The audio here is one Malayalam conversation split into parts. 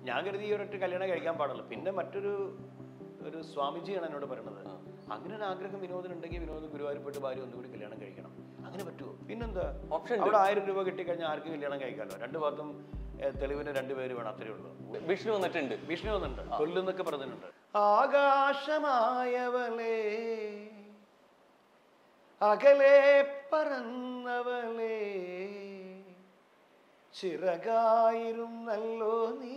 ഞാൻ കരുതി ഈ ഒരൊറ്റ കല്യാണം കഴിക്കാൻ പാടുള്ളൂ പിന്നെ മറ്റൊരു ഒരു സ്വാമിജിയാണ് എന്നോട് പറയുന്നത് അങ്ങനെ ഒരു ആഗ്രഹം വിനോദനുണ്ടെങ്കിൽ വിനോദ് ഗുരുവായൂർപ്പെട്ട് ഭാര്യ ഒന്നുകൂടി കല്യാണം കഴിക്കണം അങ്ങനെ പറ്റുമോ പിന്നെന്താ Option അവിടെ ആയിരം രൂപ കിട്ടിക്കഴിഞ്ഞാൽ ആർക്കും കല്യാണം കഴിക്കാമല്ലോ രണ്ട് ഭാഗത്തും ഏഹ്, തെളിവിന് രണ്ടുപേര് വേണം അത്രേ ഉള്ളൂ വിഷ്ണു വന്നിട്ടുണ്ട് ഭീഷണി വന്നിട്ടുണ്ട് കൊല്ലുന്നൊക്കെ പറഞ്ഞിട്ടുണ്ട് ആകാശമായവളെ അകലെ പറന്നവളെ ചിറകായിരുന്നല്ലോ നീ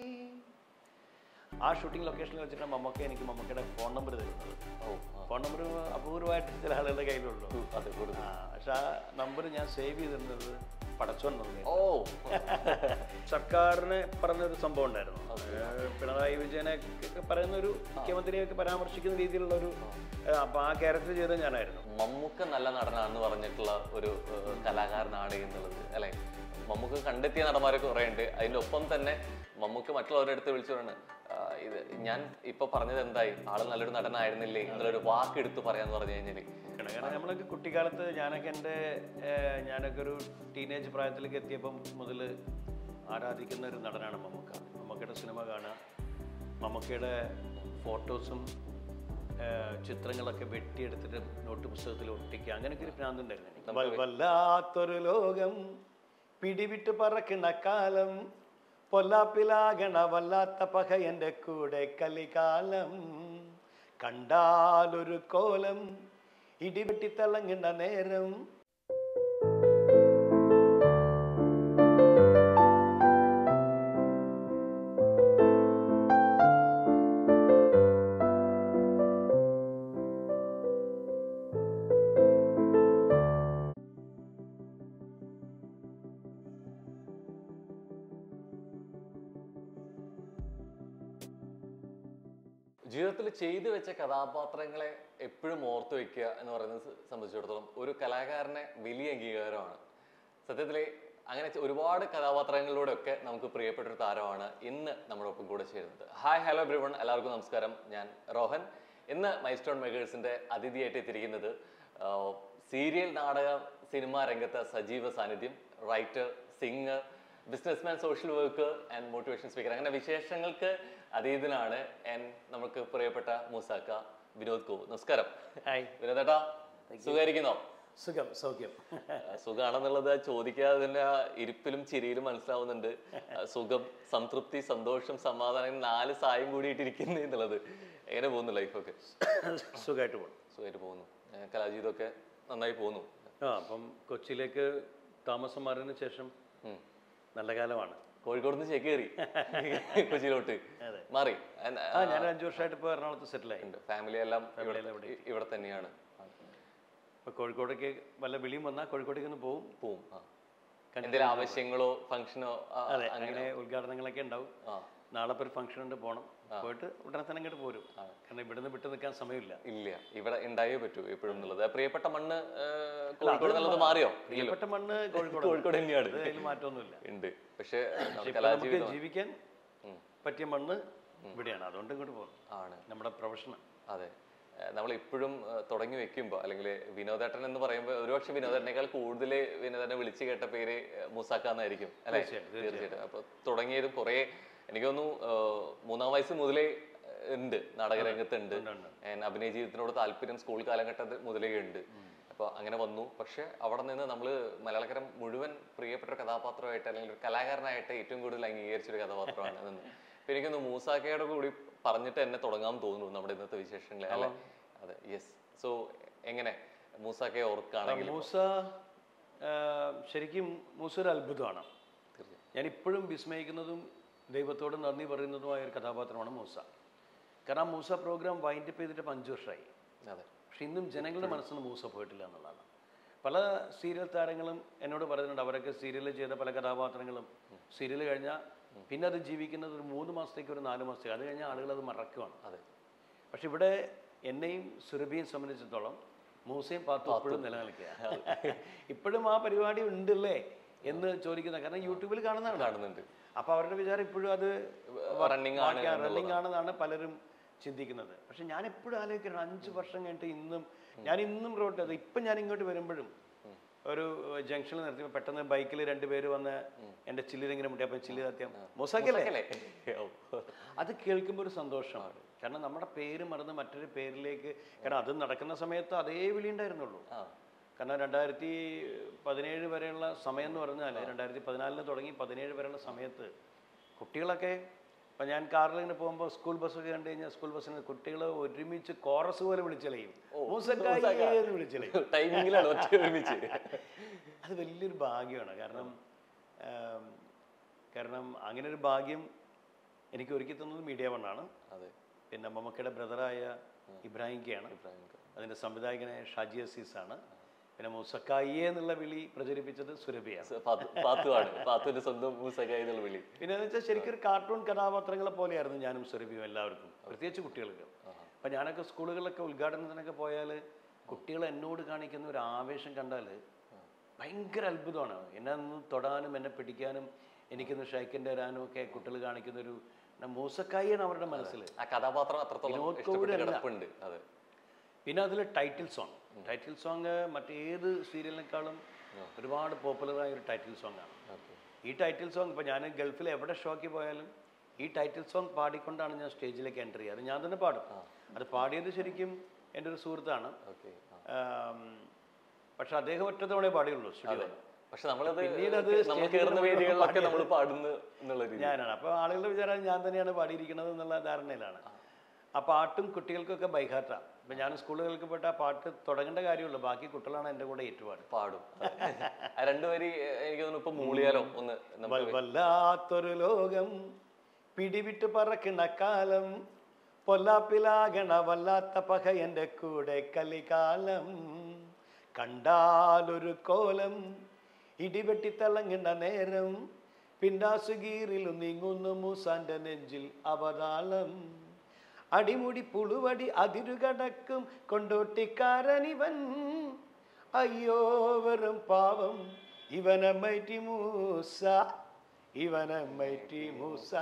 ആ ഷൂട്ടിംഗ് ലൊക്കേഷനിൽ വെച്ചിട്ട് മമ്മക്ക എനിക്ക് മമ്മക്കയുടെ ഫോൺ നമ്പർ തരുന്നത് ഓ ആ. ഫോൺ നമ്പർ അപൂർവമായിട്ട് ചില ആളുകളുടെ കയ്യിലുള്ളൂ ഉം, അതെ കൊടുത്തു ആ, പക്ഷെ ആ നമ്പർ ഞാൻ സേവ് ചെയ്തിരുന്നത് പടച്ചോൻ തന്നെ ഓ സർക്കാരിനെ പറഞ്ഞൊരു സംഭവം ഉണ്ടായിരുന്നു ഏഹ് പിണറായി വിജയനെ ഒക്കെ പറയുന്ന ഒരു മുഖ്യമന്ത്രിയൊക്കെ പരാമർശിക്കുന്ന രീതിയിലുള്ള ഒരു ഏഹ് അപ്പൊ ആ ക്യാരക്ടർ ചെയ്തത് ഞാനായിരുന്നു മമ്മൂക്ക നല്ല നടനാണെന്ന് പറഞ്ഞിട്ടുള്ള ഒരു ഏഹ്, കലാകാരനാണ് എന്നുള്ളത് അല്ലെ മമ്മൂക്ക കണ്ടെത്തിയ നടന്മാരൊക്കെ കുറേ ഉണ്ട് അതിന്റെ ഒപ്പം തന്നെ മമ്മൂക്ക മറ്റുള്ളവരുടെ അടുത്ത് വിളിച്ചു പറഞ്ഞു "ആ, ഇത് ഞാൻ ഇപ്പൊ പറഞ്ഞത് എന്തായി ആള് നല്ലൊരു നടനായിരുന്നില്ലേ എന്നുള്ളൊരു വാക്ക് എടുത്ത് പറയാന്ന് പറഞ്ഞു കഴിഞ്ഞാല് കാരണം നമ്മളൊക്കെ കുട്ടിക്കാലത്ത് ഞാനൊക്കെ എൻ്റെ ഏഹ് ഞാനൊക്കെ ഒരു ടീനേജ് പ്രായത്തിലേക്ക് എത്തിയപ്പം മുതൽ ആരാധിക്കുന്ന ഒരു നടനാണ് മമ്മൂക്ക മമ്മൂക്കയുടെ സിനിമ കാണുക മമ്മൂക്കയുടെ ഫോട്ടോസും ഏഹ് ചിത്രങ്ങളൊക്കെ വെട്ടിയെടുത്തിട്ട് നോട്ട് പുസ്തകത്തിൽ ഒട്ടിക്കുക അങ്ങനെയൊക്കെ ഒരു ഭ്രാന്തുണ്ടായിരുന്നു എനിക്ക്. വൽ- വല്ലാത്തൊരു ലോകം പിടിവിട്ട് പറക്കണ കാലം പൊല്ലാപ്പിലാകണ വല്ലാത്ത പക എൻ്റെ കൂടെ കലികാലം കണ്ടാലൊരു കോലം ഇടിവെട്ടി തിളങ്ങുന്ന നേരം ജീവിതത്തിൽ ചെയ്തു വെച്ച കഥാപാത്രങ്ങളെ എപ്പോഴും ഓർത്തു വെക്കുക എന്ന് പറയുന്നത് സ- സംബന്ധിച്ചിടത്തോളം ഒരു കലാകാരനെ വലിയ അംഗീകാരമാണ് സത്യത്തിൽ അങ്ങനെ ചെ- ഒരുപാട് കഥാപാത്രങ്ങളിലൂടെ ഒക്കെ നമുക്ക് പ്രിയപ്പെട്ട ഒരു താരമാണ് ഇന്ന് നമ്മുടെ ഒപ്പം കൂടെ ചേരുന്നത് ഹായ് ഹലോ എവ്രിവൺ എല്ലാവർക്കും നമസ്കാരം ഞാൻ റോഹൻ ഇന്ന് മൈസ്റ്റോൺ മെഗേഴ്സിന്റെ അതിഥിയായിട്ട് എത്തിയിരിക്കുന്നത് സീരിയൽ നാടക സിനിമാ രംഗത്തെ സജീവ സാന്നിധ്യം writer singer businessman social worker and motivation speaker അങ്ങനെ വിശേഷങ്ങൾക്ക് അതീതനാണ് ആൻഡ് നമുക്ക് പ്രിയപ്പെട്ട മൂസാക്ക വിനോദ് കോവ് നമസ്കാരം ഹായ് വിനോദേട്ടാ സുഖമായിരിക്കുന്നോ സുഖം സൗഖ്യം ആ, സുഖാണെന്നുള്ളത് ചോദിക്കാതെ തന്നെ ആ ഇരിപ്പിലും ചിരിയിലും മനസ്സിലാവുന്നുണ്ട് ആ, സുഖം സംതൃപ്തി സന്തോഷം സമാധാനം ഇങ്ങനെ നാല് സായം കൂടിയിട്ടിരിക്കുന്നു എന്നുള്ളത് എങ്ങനെ പോകുന്നു ലൈഫൊക്കെ സുഖമായിട്ട് പോകണം സുഖമായിട്ട് പോകുന്നു ഏ, കലാജീവിതമൊക്കെ നന്നായി പോകുന്നു ആ അപ്പം കൊച്ചിയിലേക്ക് താമസം മാറിയതിന് ശേഷം ഉം. നല്ല കാലമാണ് കോഴിക്കോട് നിന്ന് ചേക്കേറി കൊച്ചിയിലോട്ട് അതെ. മാറി ആ ഞാൻ അഞ്ചു വർഷമായിട്ട് ഇപ്പോൾ എറണാകുളത്ത് സെറ്റിലായി ഫാമിലി എല്ലാം ഇവിടെ എല്ലാം ഇവിടെ ഇവിടെ തന്നെയാണ് ആ, ഇപ്പോൾ കോഴിക്കോടേക്ക് വല്ല വിളിയും വന്നാൽ കോഴിക്കോടേക്ക് ഒന്ന് പോകും പോവും ആ എന്തെങ്കിലും ആവശ്യങ്ങളോ ഫംഗ്ഷനോ അതെ അങ്ങനെ ഉദ്ഘാടനങ്ങളൊക്കെ ഉണ്ടാവും ആ നാളെ ഇപ്പോൾ ഒരു ഫംഗ്ഷൻ ഉണ്ട് പോകണം പോയിട്ട് ഉടനെ തന്നെ ഇങ്ങോട്ട് പോരും കാരണം ഇവിടുന്ന് വിട്ടു നിൽക്കാൻ സമയമില്ല ഇല്ല ഇവിടെ ഉണ്ടായേ പറ്റൂ എപ്പോഴും എന്നുള്ളത് പ്രിയപ്പെട്ട മണ്ണ് ഏ, കോഴിക്കോട് എന്നുള്ളത് മാറിയോ ഇല്ലല്ലോ പ്രിയപ്പെട്ട മണ്ണ് കോഴിക്കോട് കോഴിക്കോട് തന്നെയാണ് അതിൽ മാറ്റമൊന്നുമില്ല ഉണ്ട് പക്ഷെ ഇപ്പൊ നമുക്ക് കലാജീവിതം ജീവിക്കാൻ ഉം. പറ്റിയ മണ്ണ് ഇവിടെയാണ് അതുകൊണ്ട് ഇങ്ങോട്ട് പോകും ആണ് നമ്മുടെ പ്രൊഫഷൻ അതെ നമ്മൾ ഇപ്പോഴും തുടങ്ങി വെക്കുമ്പോൾ അല്ലെങ്കിൽ വിനോദേട്ടൻ എന്ന് പറയുമ്പോൾ ഒരുപക്ഷെ വിനോദേട്ടനേക്കാൾ കൂടുതൽ വിനോദേട്ടനെ വിളിച്ചു കേട്ട പേര് ഏ, മൂസാക്ക എന്നായിരിക്കും അല്ലെ തീർച്ചയായിട്ടും, തീർച്ചയായിട്ടും അപ്പൊ തുടങ്ങിയത് കുറേ എനിക്ക് തോന്നുന്നു ആ, മൂന്നാം വയസ്സ് മുതലേ ഉണ്ട് നാടകരംഗത്തുണ്ട് And അഭിനയ ജീവിതത്തിനോട് താല്പര്യം സ്കൂൾ കാലഘട്ടത്തിൽ മുതലേ ഉണ്ട് അപ്പൊ അങ്ങനെ വന്നു പക്ഷെ അവിടെ നിന്ന് നമ്മൾ മലയാളക്കരം മുഴുവൻ പ്രിയപ്പെട്ട ഒരു കഥാപാത്രമായിട്ട് അല്ലെങ്കിൽ ഒരു കലാകാരനായിട്ട് ഏറ്റവും കൂടുതൽ അംഗീകരിച്ച ഒരു കഥാപാത്രമാണ് നിന്ന് അപ്പൊ എനിക്കൊന്ന് മൂസാക്കയുടെ കൂടി പറഞ്ഞിട്ട് എന്നെ തുടങ്ങാൻ തോന്നുന്നു നമ്മുടെ ഇന്നത്തെ വിശേഷങ്ങളെ അല്ലെ അതെ യെസ് സോ എങ്ങനെ മൂസാക്കയെ ഓർക്കുകയാണെങ്കിൽ മൂസ ആ, ശരിക്കും മൂസ ഒരു അത്ഭുതമാണ് തീർച്ചയായും ഞാൻ ഇപ്പോഴും വിസ്മയിക്കുന്നതും ദൈവത്തോട് നന്ദി പറയുന്നതുമായ ഒരു കഥാപാത്രമാണ് മൂസ കാരണം ആ മൂസ പ്രോഗ്രാം വൈൻഡപ്പ് ചെയ്തിട്ട് ഇപ്പം അഞ്ച് വർഷമായി അതെ പക്ഷെ ഇന്നും ജനങ്ങളുടെ മനസ്സിൽ നിന്ന് മൂസ പോയിട്ടില്ല എന്നുള്ളതാണ് പല സീരിയൽ താരങ്ങളും എന്നോട് പറയുന്നുണ്ട് അവരൊക്കെ സീരിയൽ ചെയ്ത പല കഥാപാത്രങ്ങളും സീരിയൽ കഴിഞ്ഞാൽ പിന്നെ അത് ജീവിക്കുന്നത് ഒരു മൂന്ന് മാസത്തേക്ക് ഒരു നാല് മാസത്തേക്ക് അത് കഴിഞ്ഞാൽ ആളുകൾ അത് മറക്കുവാണ് അതെ പക്ഷെ ഇവിടെ എന്നെയും സുരഭിയും സംബന്ധിച്ചിടത്തോളം മൂസയും പാത്തും എപ്പോഴും നിലനിൽക്കുക ഇപ്പോഴും ആ പരിപാടി ഉണ്ടല്ലേ എന്ന് ചോദിക്കുന്ന കാരണം യൂട്യൂബിൽ കാണുന്നതാണ് കാണുന്നുണ്ട് അപ്പോൾ അവരുടെ വിചാരം ഇപ്പോഴും അത് റണ്ണിങ് ആണ് റണ്ണിങ് ആണെന്നാണ് പലരും ചിന്തിക്കുന്നത് പക്ഷെ ഞാൻ എപ്പോഴും ആലോചിക്കണം അഞ്ച് വർഷം കഴിഞ്ഞിട്ട് ഇന്നും ഞാൻ ഇന്നും റോട്ട് അത് ഇപ്പം ഞാൻ ഇങ്ങോട്ട് വരുമ്പോഴും ഒരു ജംഗ്ഷനിൽ നിർത്തിയപ്പോൾ പെട്ടെന്ന് ബൈക്കിൽ രണ്ടുപേര് വന്ന് എൻ്റെ ചില്ലിലിങ്ങനെ മുട്ടി അപ്പം ചില്ലി സത്യം മൊസാക്കല്ലേ അല്ലേ ഓ. അത് കേൾക്കുമ്പോൾ ഒരു സന്തോഷമാണ് കാരണം നമ്മുടെ പേര് മറന്ന് മറ്റൊരു പേരിലേക്ക് കാരണം അത് നടക്കുന്ന സമയത്ത് അതേ വിളി ഉണ്ടായിരുന്നുള്ളൂ ആ കാരണം രണ്ടായിരത്തി പതിനേഴ് വരെയുള്ള സമയം എന്ന് പറഞ്ഞാൽ രണ്ടായിരത്തി പതിനാലിന് തുടങ്ങി പതിനേഴ് വരെയുള്ള സമയത്ത് കുട്ടികളൊക്കെ ഇപ്പം ഞാൻ കാറിൽ ഇങ്ങനെ പോകുമ്പോൾ സ്കൂൾ ബസ്സൊക്കെ കണ്ടു കഴിഞ്ഞാൽ സ്കൂൾ ബസ്സിന് കുട്ടികൾ ഒരുമിച്ച് കോറസ് പോലെ വിളിച്ചളയും മൂസക്കായി എന്ന് വിളിച്ചളയും ടൈമിങ്ങിലാണ് ഒറ്റ ഒരുമിച്ച് അത് വലിയൊരു ഭാഗ്യമാണ് കാരണം ആം, കാരണം അങ്ങനെ ഒരു ഭാഗ്യം എനിക്ക് ഒരുക്കി തന്നത് മീഡിയ വണ്ണാണ് അതെ പിന്നെ മമ്മക്കയുടെ ബ്രദറായ ഇബ്രാഹിംക്കയാണ് ഇബ്രാഹിം ഖാൻ. അതിൻ്റെ സംവിധായകനായ ഷാജി അസീസ് ആണ് പിന്നെ മുസക്കായിയെ എന്നുള്ള വിളി പ്രചരിപ്പിച്ചത് സുരഭിയാണ് സ- പാത്തു പാത്തുവാണ് പാത്തുവിന്റെ സ്വന്തം മൂസക്കായി എന്നുള്ള വിളി പിന്നെ എന്ന് വെച്ചാൽ ശരിക്കും ഒരു കാർട്ടൂൺ കഥാപാത്രങ്ങളെ പോലെയായിരുന്നു ഞാനും സുരഭിയും എല്ലാവർക്കും പ്രത്യേകിച്ച് കുട്ടികൾക്ക് അപ്പം ഞാനൊക്കെ സ്കൂളുകളിലൊക്കെ ഉദ്ഘാടനത്തിനൊക്കെ പോയാൽ കുട്ടികൾ എന്നോട് കാണിക്കുന്ന ഒരു ആവേശം കണ്ടാൽ ഭയങ്കര അത്ഭുതമാണ് എന്നെ ഒന്ന് തൊടാനും എന്നെ പിടിക്കാനും എനിക്കൊന്ന് ഷൈക്കിൻ്റെ തരാനും ഒക്കെ കുട്ടികൾ കാണിക്കുന്ന ഒരു മൂസക്കായിയാണ് അവരുടെ മനസ്സിൽ ആ കഥാപാത്രം അത്രത്തോളം വിനോദ് ഇഷ്ടപ്പെട്ട് കോവിഡ് അല്ല. കിടപ്പുണ്ട് അതെ പിന്നെ അതിൽ ടൈറ്റിൽ സോങ് ടൈറ്റിൽ സോങ് മറ്റേത് സീരിയലിനേക്കാളും ഒരുപാട് പോപ്പുലറായ ഒരു ടൈറ്റിൽ സോങ് ആണ് ഓക്കെ ഈ ടൈറ്റിൽ സോങ് ഇപ്പോൾ ഞാൻ ഗൾഫിൽ എവിടെ ഷോക്ക് പോയാലും ഈ ടൈറ്റിൽ സോങ് പാടിക്കൊണ്ടാണ് ഞാൻ സ്റ്റേജിലേക്ക് എൻ്റർ ചെയ്യുക അത് ഞാൻ തന്നെ പാടും അത് പാടിയത് ശരിക്കും എൻ്റെ ഒരു സുഹൃത്താണ് ഓക്കെ ആം, പക്ഷെ അദ്ദേഹം ഒറ്റ തവണേ പാടിയുള്ളൂ സ്റ്റുഡിയോ പക്ഷെ നമ്മളത് പിന്നീട് അത് നമ്മൾ സ്റ്റേജിൽ കയറുന്ന നമ്മൾ വേദികളിലൊക്കെ നമ്മൾ പാടുന്നു എന്നുള്ള രീതി ഞാനാണ് അപ്പോൾ ആളുകളുടെ വിചാരം ഞാൻ തന്നെയാണ് പാടിയിരിക്കുന്നത് എന്നുള്ള ധാരണയിലാണ് ആ പാട്ടും കുട്ടികൾക്കൊക്കെ ബൈഹാർട്ടാണ് ഇപ്പം ഞാൻ സ്കൂളുകൾക്ക് പോയിട്ട് ആ പാട്ട് തുടങ്ങേണ്ട കാര്യമുള്ളൂ ബാക്കി കുട്ടികളാണ് എൻ്റെ കൂടെ ഏറ്റുപാട് പാടും ആ രണ്ടുപേരി എനിക്ക് തോന്നുന്നു ഇപ്പൊ മൂളിയാലോ ഒന്ന് നമുക്ക് വൽ- വല്ലാത്തൊരു ലോകം പിടിവിട്ട് പറക്കണ കാലം പൊല്ലാപ്പിലാകണ വല്ലാത്ത പക എൻ്റെ കൂടെ കലികാലം കണ്ടാലൊരു കോലം ഇടിവെട്ടി തിളങ്ങുന്ന നേരം പിന്നാസുഗീറിലും നീങ്ങുന്നു മൂസാന്റെ നെഞ്ചിൽ അവതാളം അടിമുടി പുളുവടി അതിരുകടക്കും കൊണ്ടോട്ടിക്കാരനിവൻ അയ്യോ വെറും പാവം ഇവനമ്മൈറ്റി മൂസ ഇവനമ്മൈറ്റി മൂസ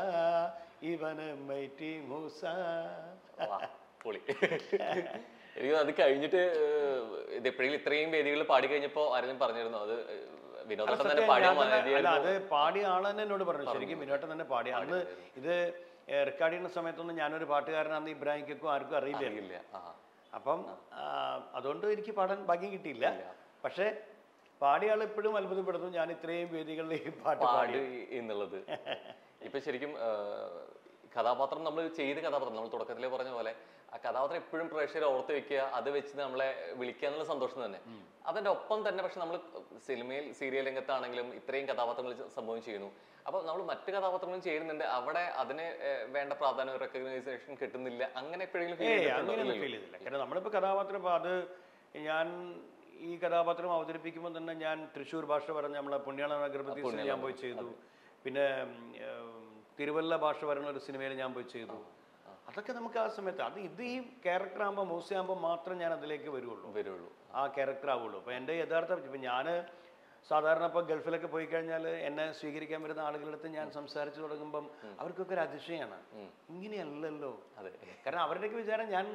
ഇവനമ്മൈറ്റി മൂസ വാ, പൊളി എനിക്ക് അത് കഴിഞ്ഞിട്ട് ഏഹ്, ഇത് എപ്പോഴെങ്കിലും ഇത്രയും വേദികളിൽ പാടി കഴിഞ്ഞപ്പോ ആരെങ്കിലും പറഞ്ഞിരുന്നു അത് വിനോദം തന്നെ സത്യം, പാടിയ ഞാൻ തന്നെ- അല്ല മതിയായിരുന്നു അത് പാടിയ ആളെന്നെ എന്നോട് പറഞ്ഞു ശരിക്കും വിനോട്ടൻ തന്നെ പാടി അന്ന് ഇത് റെക്കോർഡ് ചെയ്യുന്ന സമയത്തൊന്നും ഞാനൊരു പാട്ടുകാരനാന്ന് ഇബ്രാഹിക്കും ആർക്കും അറിയില്ല ഇല്ല ആ അപ്പം ആ, അതുകൊണ്ട് എനിക്ക് പാടാൻ ഭാഗ്യം കിട്ടിയില്ല പക്ഷേ പാടിയ ആൾ ഇപ്പോഴും അത്ഭുതപ്പെടുന്നു ഞാൻ ഇത്രയും വേദികളിൽ ഈ പാട്ട് പാടി പാട് എന്നുള്ളത് ഇപ്പൊ ശരിക്കും ആ, കഥാപാത്രം നമ്മൾ ചെയ്ത കഥാപാത്രം നമ്മൾ തുടക്കത്തിലേ പറഞ്ഞ പോലെ ആ കഥാപാത്രം എപ്പോഴും പ്രേക്ഷകരെ ഓർത്ത് വെക്കുക അത് വെച്ച് നമ്മളെ വിളിക്കുക എന്നുള്ള സന്തോഷം തന്നെ അതിന്റെ ഒപ്പം തന്നെ പക്ഷെ നമ്മൾ സിനിമയിൽ സീരിയൽ രംഗത്താണെങ്കിലും ഇത്രയും കഥാപാത്രങ്ങൾ സംഭവം ചെയ്യുന്നു അപ്പൊ നമ്മൾ മറ്റു കഥാപാത്രങ്ങളും ചെയ്യുന്നുണ്ട് അവിടെ അതിന് ഏഹ്, വേണ്ട പ്രാധാന്യം റെക്കഗ്നൈസേഷൻ കിട്ടുന്നില്ല അങ്ങനെ എപ്പോഴെങ്കിലും feel ഏയ് ചെയ്തിട്ടുണ്ടോ? അങ്ങനെയൊന്നും ഇല്ലല്ലോ. ഫീൽ ചെയ്തില്ല കാരണം നമ്മളിപ്പോൾ കഥാപാത്രം ഇപ്പോൾ അത് ഞാൻ ഈ കഥാപാത്രം അവതരിപ്പിക്കുമ്പോൾ തന്നെ ഞാൻ തൃശ്ശൂർ ഭാഷ പറഞ്ഞ നമ്മളെ പുണ്യാള നഗരപതി ഞാൻ പോയി ചെയ്തു പിന്നെ ഉം, തിരുവല്ല ഭാഷ പറയുന്ന ഒരു സിനിമയിൽ ഞാൻ പോയി ചെയ്തു അതൊക്കെ നമുക്ക് ആ സമയത്ത് അത് ഇത് ഈ ക്യാരക്ടർ ആകുമ്പോൾ മൂസയാകുമ്പോൾ മാത്രം ഞാൻ അതിലേക്ക് വരുള്ളൂ വരുള്ളൂ ആ ക്യാരക്ടർ ആവുള്ളൂ അപ്പോൾ എൻ്റെ യഥാർത്ഥ ഇപ്പം ഞാൻ സാധാരണ ഇപ്പോൾ ഗൾഫിലൊക്കെ പോയി കഴിഞ്ഞാൽ എന്നെ സ്വീകരിക്കാൻ വരുന്ന ആളുകളുടെ അടുത്ത് ഞാൻ സംസാരിച്ചു തുടങ്ങുമ്പം അവർക്കൊക്കെ ഒരു അതിശയമാണ് ഇങ്ങനെയല്ലല്ലോ അതെ കാരണം അവരുടെയൊക്കെ വിചാരം ഞാൻ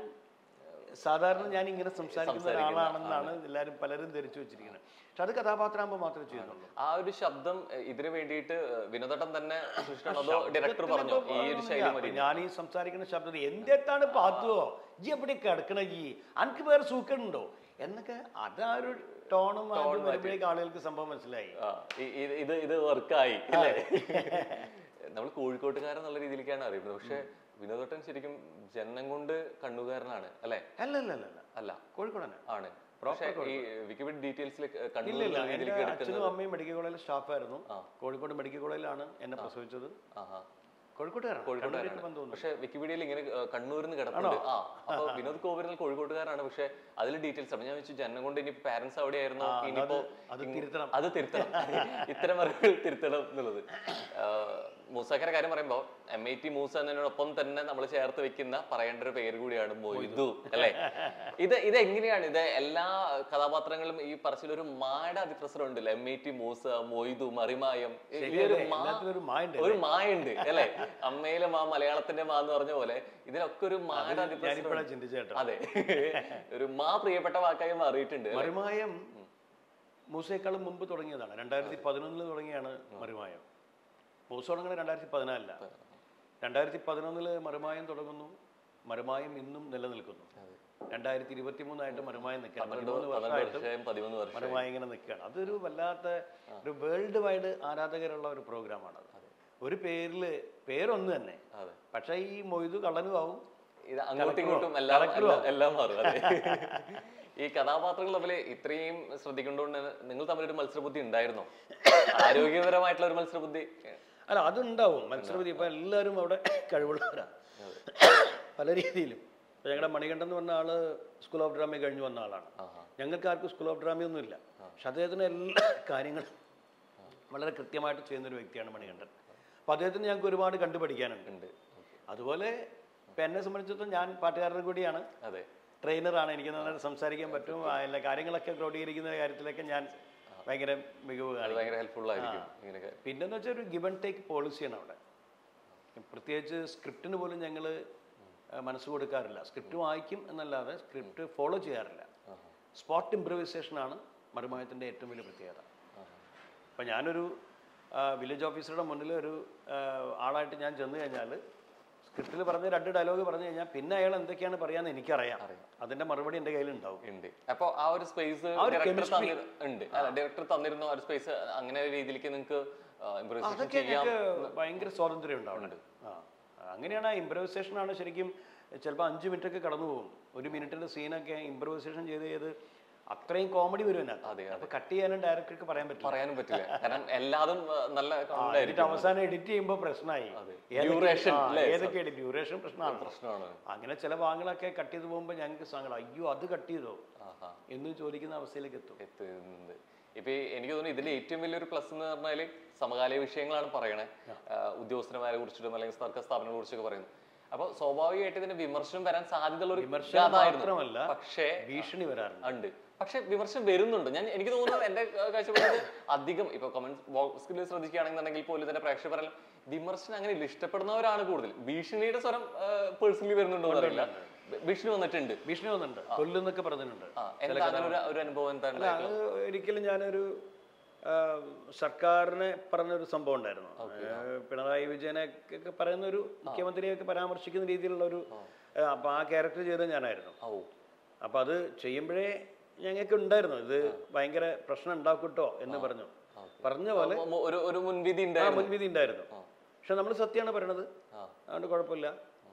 സാധാരണ ഞാൻ ഇങ്ങനെ സംസാരിക്കുന്ന ഒരാളാണെന്നാണ് എല്ലാവരും പലരും ധരിച്ചു വെച്ചിരിക്കുന്നത് പക്ഷെ അത് കഥാപാത്രമാകുമ്പോൾ മാത്രമേ ചെയ്യുന്നുള്ളൂ ആ ഒരു ശബ്ദം ഏഹ്, ഇതിന് വേണ്ടിയിട്ട് വിനോദട്ടം തന്നെ സൃഷ്ടിക്കണോ അതോ ഡയറക്ടർ പറഞ്ഞോ ഈ ഒരു ശൈലി മതി ഞാൻ ഈ സംസാരിക്കുന്ന ശബ്ദം എന്തെത്താണ് പാത്തുവോ ജി എവിടെ കിടക്കണ ജി അനക്ക് വേറെ സൂക്കണുണ്ടോ എന്നൊക്കെ അതാ ഒരു ടോണും ആദ്യം വരുമ്പോഴേക്ക് ആളുകൾക്ക് സംഭവം മനസ്സിലായി ആ, ഇ- ഇത് ഇത് ഇത് വർക്കായി അല്ലേ നമ്മൾ കോഴിക്കോട്ടുകാരൻ എന്നുള്ള രീതിയിലേക്കാണ് അറിയുന്നത് പക്ഷെ വിനോദട്ടൻ ശരിക്കും ജന്മം കൊണ്ട് കണ്ണുകാരനാണ് അല്ലേ അല്ല അല്ല അല്ല അല്ല അല്ല കോഴിക്കോട് തന്നെ ആണ് പക്ഷെ ഈ വിക്കിപീഡിയ ഡീറ്റെയിൽസിൽ കണ്ണൂർ ഇല്ല ഇല്ല രീതിയിലേക്ക് എൻ്റെ എടുക്കുന്നത് അച്ഛനും അമ്മയും മെഡിക്കൽ കോളേജിൽ സ്റ്റാഫായിരുന്നു കോഴിക്കോട് മെഡിക്കൽ കോളേജിലാണ് എന്നെ പ്രസവിച്ചത് ആഹാ കോഴിക്കോട്ടുകാരാണ് കണ്ണൂരായിട്ട് ബന്ധം തോന്നുന്നു പക്ഷെ വിക്കിപീഡിയയിൽ ഇങ്ങനെ ഏഹ്, കണ്ണൂരിന്ന് കിടപ്പുണ്ട് ആ അപ്പൊ വിനോദ് കോവിരൽ കോഴിക്കോട്ടുകാരാണ് പക്ഷെ അതിൽ ഡീറ്റെയിൽസ് അപ്പൊ ഞാൻ വെച്ചു ജന്മം കൊണ്ട് ഇനി പാരന്റ്സ് അവിടെ ആയിരുന്നു ഇനിയിപ്പോ അത് ഇങ് തിരുത്തണം. അത് തിരുത്തണം ഇത്തരം അറിവുകൾ തിരുത്തണം എന്നുള്ളത് മൂസാക്കര കാര്യം പറയുമ്പോ എം ഐ ടി മൂസ എന്നതിനോടൊപ്പം തന്നെ നമ്മൾ ചേർത്ത് വെക്കുന്ന പറയേണ്ട ഒരു പേര് കൂടിയാണ് മൊയ്തു അല്ലെ ഇത് ഇത് എങ്ങനെയാണ് ഇത് എല്ലാ കഥാപാത്രങ്ങളും ഈ പറച്ചിലൊരു മാട അതിപ്രസരം ഉണ്ടല്ലോ M I T Moosa Moidu Marimayam ഈ- ഈ ഒരു മാ എല്ലാത്തിലും ഒരു മായുണ്ട് ഒരു മായുണ്ട് അല്ലെ അമ്മയിലെ മാ മലയാളത്തിന്റെ മാ എന്ന് പറഞ്ഞ പോലെ ഇതിനൊക്കെ ഒരു മാട അതിപ്രസരം ഞാനിപ്പോഴാണ് ചിന്തിച്ചേട്ടോ അതെ ഒരു മാ പ്രിയപ്പെട്ട വാക്കായി മാറിയിട്ടുണ്ട് അല്ലേ? മറിമായം മൂസയേക്കാളും മുമ്പ് തുടങ്ങിയതാണ് രണ്ടായിരത്തി പതിനൊന്നിൽ തുടങ്ങിയാണ് മറിമായം മൂസ തുടങ്ങുന്നത് രണ്ടായിരത്തി പതിനാലിലാണ് രണ്ടായിരത്തി പതിനൊന്നിൽ മറിമായം തുടങ്ങുന്നു മറിമായം ഇന്നും നിലനിൽക്കുന്നു അതെ. രണ്ടായിരത്തി ഇരുപത്തി മൂന്നായിട്ട് മറിമായം നിൽക്കുകയാണ് പന്ത്രണ്ട് പതിമൂന്ന് പന്ത്രണ്ട് വർഷമായിട്ട് വർഷമായും പതിമൂന്ന് വർഷം മറിമായം ഇങ്ങനെ നിൽക്കുകയാണ് അതൊരു വല്ലാത്ത ഒരു വേൾഡ് വൈഡ് ആരാധകരുള്ള ഒരു പ്രോഗ്രാമാണത് ഒരു പേരിൽ പേരൊന്ന് തന്നെ അതെ പക്ഷേ ഈ മൊയ്തു കള്ളനും ആവും ഇത് അങ്ങോട്ടും ഇങ്ങോട്ടും എല്ലാം എല്ലാം- എല്ലാം മാറും അതെ ഈ കഥാപാത്രങ്ങൾ തമ്മിൽ ഇത്രയും ശ്രദ്ധിക്കേണ്ടതുകൊണ്ട് നിങ്ങൾ തമ്മിലൊരു മത്സരബുദ്ധി ഉണ്ടായിരുന്നോ ആരോഗ്യപരമായിട്ടുള്ള ഒരു മത്സരബുദ്ധി അല്ല അതുണ്ടാവും മത്സരപതി ഇപ്പം എല്ലാവരും അവിടെ കഴിവുള്ളവരാണ് പല രീതിയിലും ഇപ്പം ഞങ്ങളുടെ മണികണ്ഠൻ എന്ന് പറഞ്ഞ ആള് സ്കൂൾ ഓഫ് ഡ്രാമ കഴിഞ്ഞ് വന്ന ആളാണ് ആഹാ. ഞങ്ങൾക്ക് ആർക്കും സ്കൂൾ ഓഫ് ഡ്രാമയൊന്നും ഇല്ല പക്ഷെ അദ്ദേഹത്തിന് എല്ലാ കാര്യങ്ങളും വളരെ കൃത്യമായിട്ട് ചെയ്യുന്നൊരു വ്യക്തിയാണ് മണികണ്ഠൻ അപ്പോൾ അദ്ദേഹത്തിന് ഞങ്ങൾക്ക് ഒരുപാട് കണ്ടുപഠിക്കാനുണ്ട് ഉണ്ട് അതുപോലെ ഇപ്പം എന്നെ സംബന്ധിച്ചിടത്തോളം ഞാൻ പാട്ടുകാരനും കൂടിയാണ് അതെ ട്രെയിനറാണ് എനിക്ക് നന്നായിട്ട് സംസാരിക്കാൻ പറ്റും ആ എല്ലാ കാര്യങ്ങളൊക്കെ ക്രോഡീകരിക്കുന്ന കാര്യത്തിലൊക്കെ ഞാൻ ഭയങ്കര മികവ് അത് കാണിക്കും ഭയങ്കര ഹെൽപ്ഫുൾ ആയിരിക്കും ഇങ്ങനെയൊക്കെ പിന്നെന്ന് വെച്ചാൽ ഒരു ഗിവൺ ടേക്ക് പോളിസിയാണ് അവിടെ പ്രത്യേകിച്ച് സ്ക്രിപ്റ്റിന് പോലും ഞങ്ങൾ മനസ്സ് കൊടുക്കാറില്ല സ്ക്രിപ്റ്റ് വായിക്കും എന്നല്ലാതെ സ്ക്രിപ്റ്റ് ഫോളോ ചെയ്യാറില്ല ആഹാ. സ്പോട്ട് ഇംപ്രവൈസേഷനാണ് മറുമായത്തിൻ്റെ ഏറ്റവും വലിയ പ്രത്യേകത ആഹാ. അപ്പം ഞാനൊരു വില്ലേജ് ഓഫീസറുടെ മുന്നിൽ ഒരു ആ, ആളായിട്ട് ഞാൻ ചെന്ന് കഴിഞ്ഞാൽ സ്ക്രിപ്റ്റിൽ പറഞ്ഞ രണ്ട് ഡയലോഗ് പറഞ്ഞു കഴിഞ്ഞാൽ പിന്നെ അയാൾ എന്തൊക്കെയാണ് പറയാന്ന് എനിക്കറിയാം അതിൻ്റെ മറുപടി എൻ്റെ കയ്യിലുണ്ടാവും ഉണ്ട് അപ്പൊ ആ ഒരു സ്പേസ് ആ ഒരു ഡയറക്ടർ chemistry. ഉണ്ട് അല്ല ഡയറക്ടർ തന്നിരുന്ന ആ ഒരു സ്പേസ് അങ്ങനെ ഒരു രീതിയിലേക്ക് നിങ്ങൾക്ക് ഇംപ്രൂവൈസേഷൻ അതൊക്കെ ചെയ്യാം ഞങ്ങൾക്ക് ഭയങ്കര സ്വാതന്ത്ര്യം ഉണ്ടാവുന്നുണ്ട് ആ അങ്ങനെയാണ് ആ improvisation ആണ് ശരിക്കും ചിലപ്പോൾ അഞ്ച് മിനിറ്റ് ഒക്കെ കടന്നു പോകും ഒരു മിനിറ്റിന്റെ സീനൊക്കെ ഇംപ്രവൈസേഷൻ ചെയ്ത് ചെയ്ത് അത്രയും കോമഡി വരും അതെ, അതിനകത്ത് അപ്പൊ കട്ട് ചെയ്യാനും ഡയറക്ടർക്ക് പറയാൻ പറ്റില്ല പറയാനും പറ്റില്ല കാരണം എല്ലാതും ആ, നല്ല ആ, content എന്നിട്ട് ആയിരിക്കും അവസാനം എഡിറ്റ് ചെയ്യുമ്പോൾ പ്രശ്നമായി അതെ. ഏതൊക്കെ- Duration, ആ, അല്ലേ? ഏതൊക്കെ ഡ്യൂറേഷൻ പ്രശ്നമാണ് പ്രശ്നമാണ് അങ്ങനെ ചില ഭാഗങ്ങളൊക്കെ കട്ട് ചെയ്ത് പോകുമ്പോൾ ഞങ്ങൾക്ക് സങ്കടം അയ്യോ അത് കട്ട് ചെയ്തോ ആഹാ എന്ന് ചോദിക്കുന്ന അവസ്ഥയിലേക്ക് എത്തും എത്തുന്നുണ്ട് ഇപ്പൊ ഈ എനിക്ക് തോന്നുന്നു ഇതിന്റെ ഏറ്റവും വലിയൊരു പ്ലസ് എന്ന് പറഞ്ഞാല് സമകാലിക വിഷയങ്ങളാണ് പറയണേ ഉദ്യോഗസ്ഥന്മാരെ കുറിച്ചിട്ടും അല്ലെങ്കിൽ സർക്കാർ സ്ഥാപനങ്ങളെ കുറിച്ചൊക്കെ പറയുന്നു അപ്പൊ സ്വാഭാവികമായിട്ട് ഇതിന്റെ വിമർശനം വരാൻ സാധ്യതയുള്ള ഒരു വിമർശനം കഥായിരുന്നു. മാത്രമല്ല പക്ഷേ ഭീഷണി വരാറുണ്ട് ഉണ്ട് പക്ഷെ വിമർശനം വരുന്നുണ്ട് ഞാൻ എനിക്ക് തോന്നുന്നത് എന്റെ ഏർ, കാഴ്ചപ്പാടിൽ അധികം ഇപ്പൊ കമന്റ് ബോക്സിൽ ശ്രദ്ധിക്കുകയാണെന്നുണ്ടെങ്കിൽ പോലും തന്നെ പ്രേക്ഷകർ പറയലും വിമർശനം അങ്ങനെ ഇല്ല ഇഷ്ടപ്പെടുന്നവരാണ് കൂടുതൽ ഭീഷണിയുടെ സ്വരം പേഴ്സണലി വരുന്നുണ്ടോ എന്നറിയില്ല ഭീഷണി വന്നിട്ടുണ്ട് ഭീഷണി വന്നിട്ടുണ്ട് കൊല്ലുന്നൊക്കെ പറഞ്ഞിട്ടുണ്ട് ആ എന്താ അങ്ങനെ ഒരു- ഒരു അനുഭവം എന്താ അല്ല അത് ഒരിക്കലും ഞാനൊരു ആ, സർക്കാരിനെ പറഞ്ഞൊരു സംഭവം ഉണ്ടായിരുന്നു ആ, പിണറായി വിജയനെ ഒക്കെ പറയുന്ന ഒരു മുഖ്യമന്ത്രിയൊക്കെ പരാമർശിക്കുന്ന രീതിയിലുള്ള ഒരു ആ, അപ്പൊ ആ ക്യാരക്ടർ ചെയ്തത് ഞാനായിരുന്നു ഓ അപ്പൊ അത് ചെയ്യുമ്പോഴേ ഞങ്ങൾക്ക് ഉണ്ടായിരുന്നു ഇത് ഭയങ്കര പ്രശ്നം ഉണ്ടാക്കൂട്ടോ എന്ന് പറഞ്ഞു പറഞ്ഞ പോലെ മ- ഒരു ഒരു മുൻവിധി ആ ഉണ്ടായിരുന്നു മുൻവിധി ഉണ്ടായിരുന്നു പക്ഷെ നമ്മൾ സത്യമാണ് പറയണത് ആ. അതുകൊണ്ട് കുഴപ്പമില്ല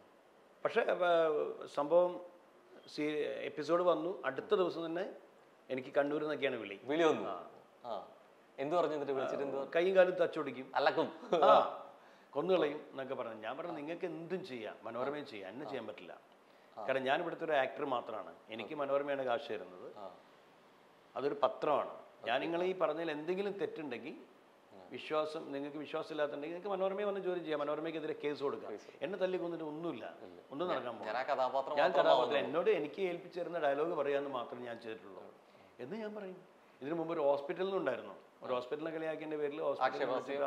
പക്ഷെ ആ, സംഭവം സീ എപ്പിസോഡ് വന്നു അടുത്ത ദിവസം തന്നെ എനിക്ക് കണ്ണൂരിൽ നിന്നൊക്കെയാണ് വിളി വിളി വന്നു ആ എന്ത് പറഞ്ഞു എന്നിട്ട് വിളിച്ചിട്ട് എന്ത് പറഞ്ഞു? കൈയും കാലും തച്ചൊടിക്കും അലക്കും ആ കൊന്നുകളയും എന്നൊക്കെ പറഞ്ഞു ഞാൻ പറഞ്ഞു നിങ്ങൾക്ക് എന്തും ചെയ്യാം മനോരമയും ചെയ്യാം എന്നെ ചെയ്യാൻ പറ്റില്ല കാരണം ഞാൻ ഇവിടുത്തെ ഒരു ആക്ടർ മാത്രമാണ് എനിക്ക് മനോരമയാണ് കാശ് തരുന്നത് ആ. അതൊരു പത്രമാണ് ഞാൻ നിങ്ങൾ ഈ പറഞ്ഞതിൽ എന്തെങ്കിലും തെറ്റുണ്ടെങ്കിൽ വിശ്വാസം നിങ്ങൾക്ക് വിശ്വാസമില്ലാത്തുണ്ടെങ്കിൽ നിങ്ങൾക്ക് മനോരമയെ വന്ന് ജോലി ചെയ്യാം മനോരമയ്ക്കെതിരെ കേസ് കൊടുക്കാം എന്നെ തല്ലി കൊന്നിട്ട് ഒന്നുമില്ല ഒന്നും നടക്കാൻ പോകും ഞാൻ ആ കഥാപാത്രം ഞാൻ മാത്രം കഥാപാത്രം എന്നോട് എനിക്ക് ഏൽപ്പിച്ചു തരുന്ന ഡയലോഗ് പറയാമെന്ന് മാത്രമേ ഞാൻ ചെയ്തിട്ടുള്ളൂ എന്ന് ഞാൻ പറയും ഇതിനു മുമ്പ് ഒരു ഹോസ്പിറ്റലിൽ നിന്നുണ്ടായിരുന്നു ഒരു ഹോസ്പിറ്റലിനെ കളിയാക്കിയതിന്റെ പേരിൽ ഹോസ്പിറ്റലിൽ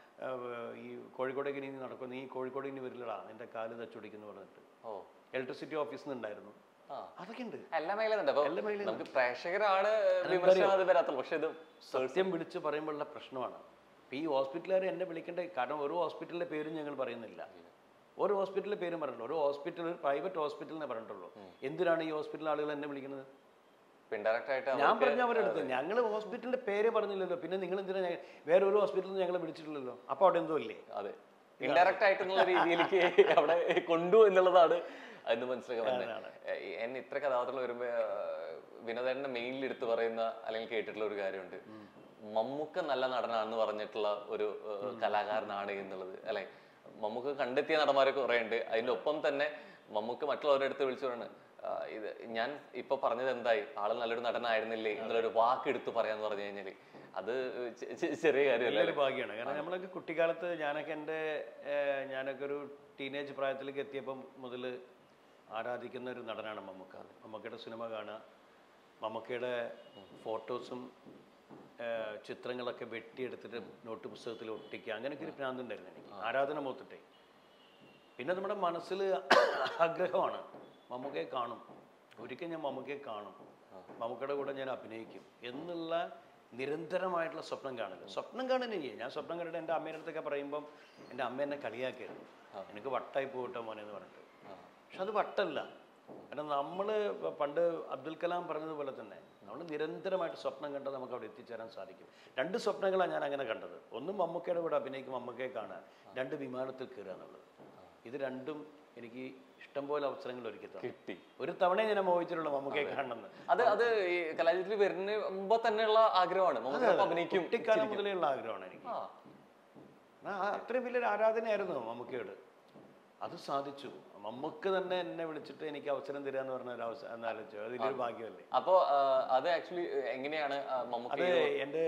ഈ കോഴിക്കോടേക്ക് ഇനി നടക്കും നീ കോഴിക്കോട് ഇനി വരില്ലടാ നിന്റെ കാല് തച്ചൊടിക്കുന്നു പറഞ്ഞിട്ട് ഓ ഇലക്ട്രിസിറ്റി ഓഫീസിൽ നിന്നുണ്ടായിരുന്നു ആ അതൊക്കെ ഉണ്ട് എല്ലാം മേലുണ്ട് അപ്പൊ എല്ലാം മേലിൽ നമുക്ക് പ്രേക്ഷകരാണ് വിമർശനം അത് വരാത്തുള്ളൂ പക്ഷെ ഇത് സത്യം വിളിച്ച് പറയുമ്പോഴുള്ള പ്രശ്നമാണ് ഇപ്പൊ ഈ ഹോസ്പിറ്റലുകാർ എന്നെ വിളിക്കേണ്ട കാരണം ഓരോ ഹോസ്പിറ്റലിന്റെ പേരും ഞങ്ങൾ പറയുന്നില്ല ഓരോ ഹോസ്പിറ്റലിന്റെ പേരും പറഞ്ഞിട്ടുള്ളൂ ഒരു ഹോസ്പിറ്റൽ ഒരു പ്രൈവറ്റ് ഹോസ്പിറ്റലിനെ പറഞ്ഞിട്ടുള്ളൂ എന്തിനാണ് ഈ ഹോസ്പിറ്റൽ ആളുകൾ എന്നെ വിളിക്കുന്നത് ഇൻഡയറക്റ്റ് ആയിട്ട് ഞാൻ പറഞ്ഞ അവരുടെ അടുത്ത് ഞങ്ങൾ ഹോസ്പിറ്റലിന്റെ പേര് പറഞ്ഞില്ലല്ലോ പിന്നെ നിങ്ങൾ എന്തിനാ ഞങ്ങ- വേറെ ഒരു ഹോസ്പിറ്റലിൽ നിന്ന് ഞങ്ങളെ വിളിച്ചിട്ടില്ലല്ലോ അപ്പൊ അവിടെ എന്തോ ഇല്ലേ അതെ ഇൻഡയറക്റ്റ് ആയിട്ടുള്ള രീതിയിലേക്ക് അവിടെ കൊണ്ടു എന്നുള്ളതാണ് അതിന് മനസ്സിലാക്കാൻ പറ്റുന്നത് എന്നെ ഇത്ര കഥാപാത്രങ്ങൾ വരുമ്പോ വിനോദേട്ടന്റെ മെയിനിൽ എടുത്ത് പറയുന്ന അല്ലെങ്കിൽ കേട്ടിട്ടുള്ള ഒരു കാര്യമുണ്ട് മമ്മൂക്ക നല്ല നടനാണെന്ന് പറഞ്ഞിട്ടുള്ള ഒരു ഏഹ്, കലാകാരനാണ് എന്നുള്ളത് അല്ലെ മമ്മൂക്ക കണ്ടെത്തിയ നടന്മാരെ കുറെ ഉണ്ട് അതിന്റെ ഒപ്പം തന്നെ മമ്മൂക്ക മറ്റുള്ളവരുടെ അടുത്ത് വിളിച്ചു പറയാണ് "ആ, ഇത് ഞാൻ ഇപ്പൊ പറഞ്ഞത് എന്തായി ആള് നല്ലൊരു നടനായിരുന്നില്ലേ എന്നുള്ളൊരു വാക്ക് എടുത്ത് പറയാന്ന് പറഞ്ഞു കഴിഞ്ഞാല് അത് ചെ- ചെ- ചെറിയ കാര്യമല്ല ഒരു ഭാഗ്യമാണ് കാരണം നമ്മളൊക്കെ കുട്ടിക്കാലത്ത് ഞാനൊക്കെ എൻ്റെ ഏഹ്, ഞാനൊക്കെ ഒരു ടീനേജ് പ്രായത്തിലേക്ക് എത്തിയപ്പം മുതൽ ആരാധിക്കുന്ന ഒരു നടനാണ് മമ്മൂക്ക മമ്മൂക്കയുടെ സിനിമ കാണുക മമ്മൂക്കയുടെ ഫോട്ടോസും ഏഹ്, ചിത്രങ്ങളൊക്കെ വെട്ടിയെടുത്തിട്ട് നോട്ട് പുസ്തകത്തിൽ ഒട്ടിക്കുക അങ്ങനെയൊക്കെ ഒരു ഭ്രാന്തുണ്ടായിരുന്നു എനിക്ക് ആരാധന മൂത്തിട്ടേ പിന്നെ നമ്മുടെ മനസ്സിൽ ആഗ്രഹമാണ് മമ്മൂക്കയെ കാണും ഒരിക്കൽ ഞാൻ മമ്മൂക്കയെ കാണും മമ്മൂക്കയുടെ കൂടെ ഞാൻ അഭിനയിക്കും എന്നുള്ള നിരന്തരമായിട്ടുള്ള സ്വപ്നം കാണുക സ്വപ്നം കാണുന്നില്ലേ ഞാൻ സ്വപ്നം കണ്ടിട്ട് എൻ്റെ അമ്മയുടെ അടുത്തൊക്കെ പറയുമ്പം എൻ്റെ അമ്മ എന്നെ കളിയാക്കിയിരുന്നു എനിക്ക് വട്ടായി പോകട്ടെ മോനെ എന്ന് പറഞ്ഞിട്ട് പക്ഷെ അത് വട്ടല്ല കാരണം നമ്മൾ പണ്ട് അബ്ദുൽ കലാം പറഞ്ഞതുപോലെ തന്നെ നമ്മൾ നിരന്തരമായിട്ട് സ്വപ്നം കണ്ടാൽ നമുക്ക് അവിടെ എത്തിച്ചേരാൻ സാധിക്കും രണ്ട് സ്വപ്നങ്ങളാണ് ഞാൻ അങ്ങനെ കണ്ടത് ഒന്ന് മമ്മൂക്കയുടെ കൂടെ അഭിനയിക്കും മമ്മൂക്കയെ കാണാൻ രണ്ട് വിമാനത്തിൽ കയറുക എന്നുള്ളത് ഇത് രണ്ടും എനിക്ക് ഇഷ്ടംപോലെ അവസരങ്ങൾ ഒരുക്കി തന്നു കിട്ടി ഒരു തവണ ഞാൻ മോഹിച്ചിട്ടുള്ളൂ മമ്മൂക്കയെ കാണണമെന്ന് അത് അത് ഈ കലാചിത്രത്തിൽ വരുന്ന മുമ്പ് തന്നെയുള്ള ആഗ്രഹമാണ് നമുക്ക് അഭിനയിക്കും കുട്ടിക്കാലം മുതലുള്ള ആഗ്രഹമാണ് എനിക്ക് ആ ആ, അത്രയും വലിയൊരു ആരാധനയായിരുന്നു മമ്മൂക്കയോട് അത് സാധിച്ചു മമ്മൂക്ക് തന്നെ എന്നെ വിളിച്ചിട്ട് എനിക്ക് അവസരം തരിക എന്ന് പറഞ്ഞ ഒരു അവസരം എന്നാലോചിച്ചു അത് വലിയൊരു ഭാഗ്യമല്ലേ അപ്പോ ആ, അത് ആക്ച്വലി എങ്ങനെയാണ് ആ, അത് മമ്മൂക്ക എൻ്റെ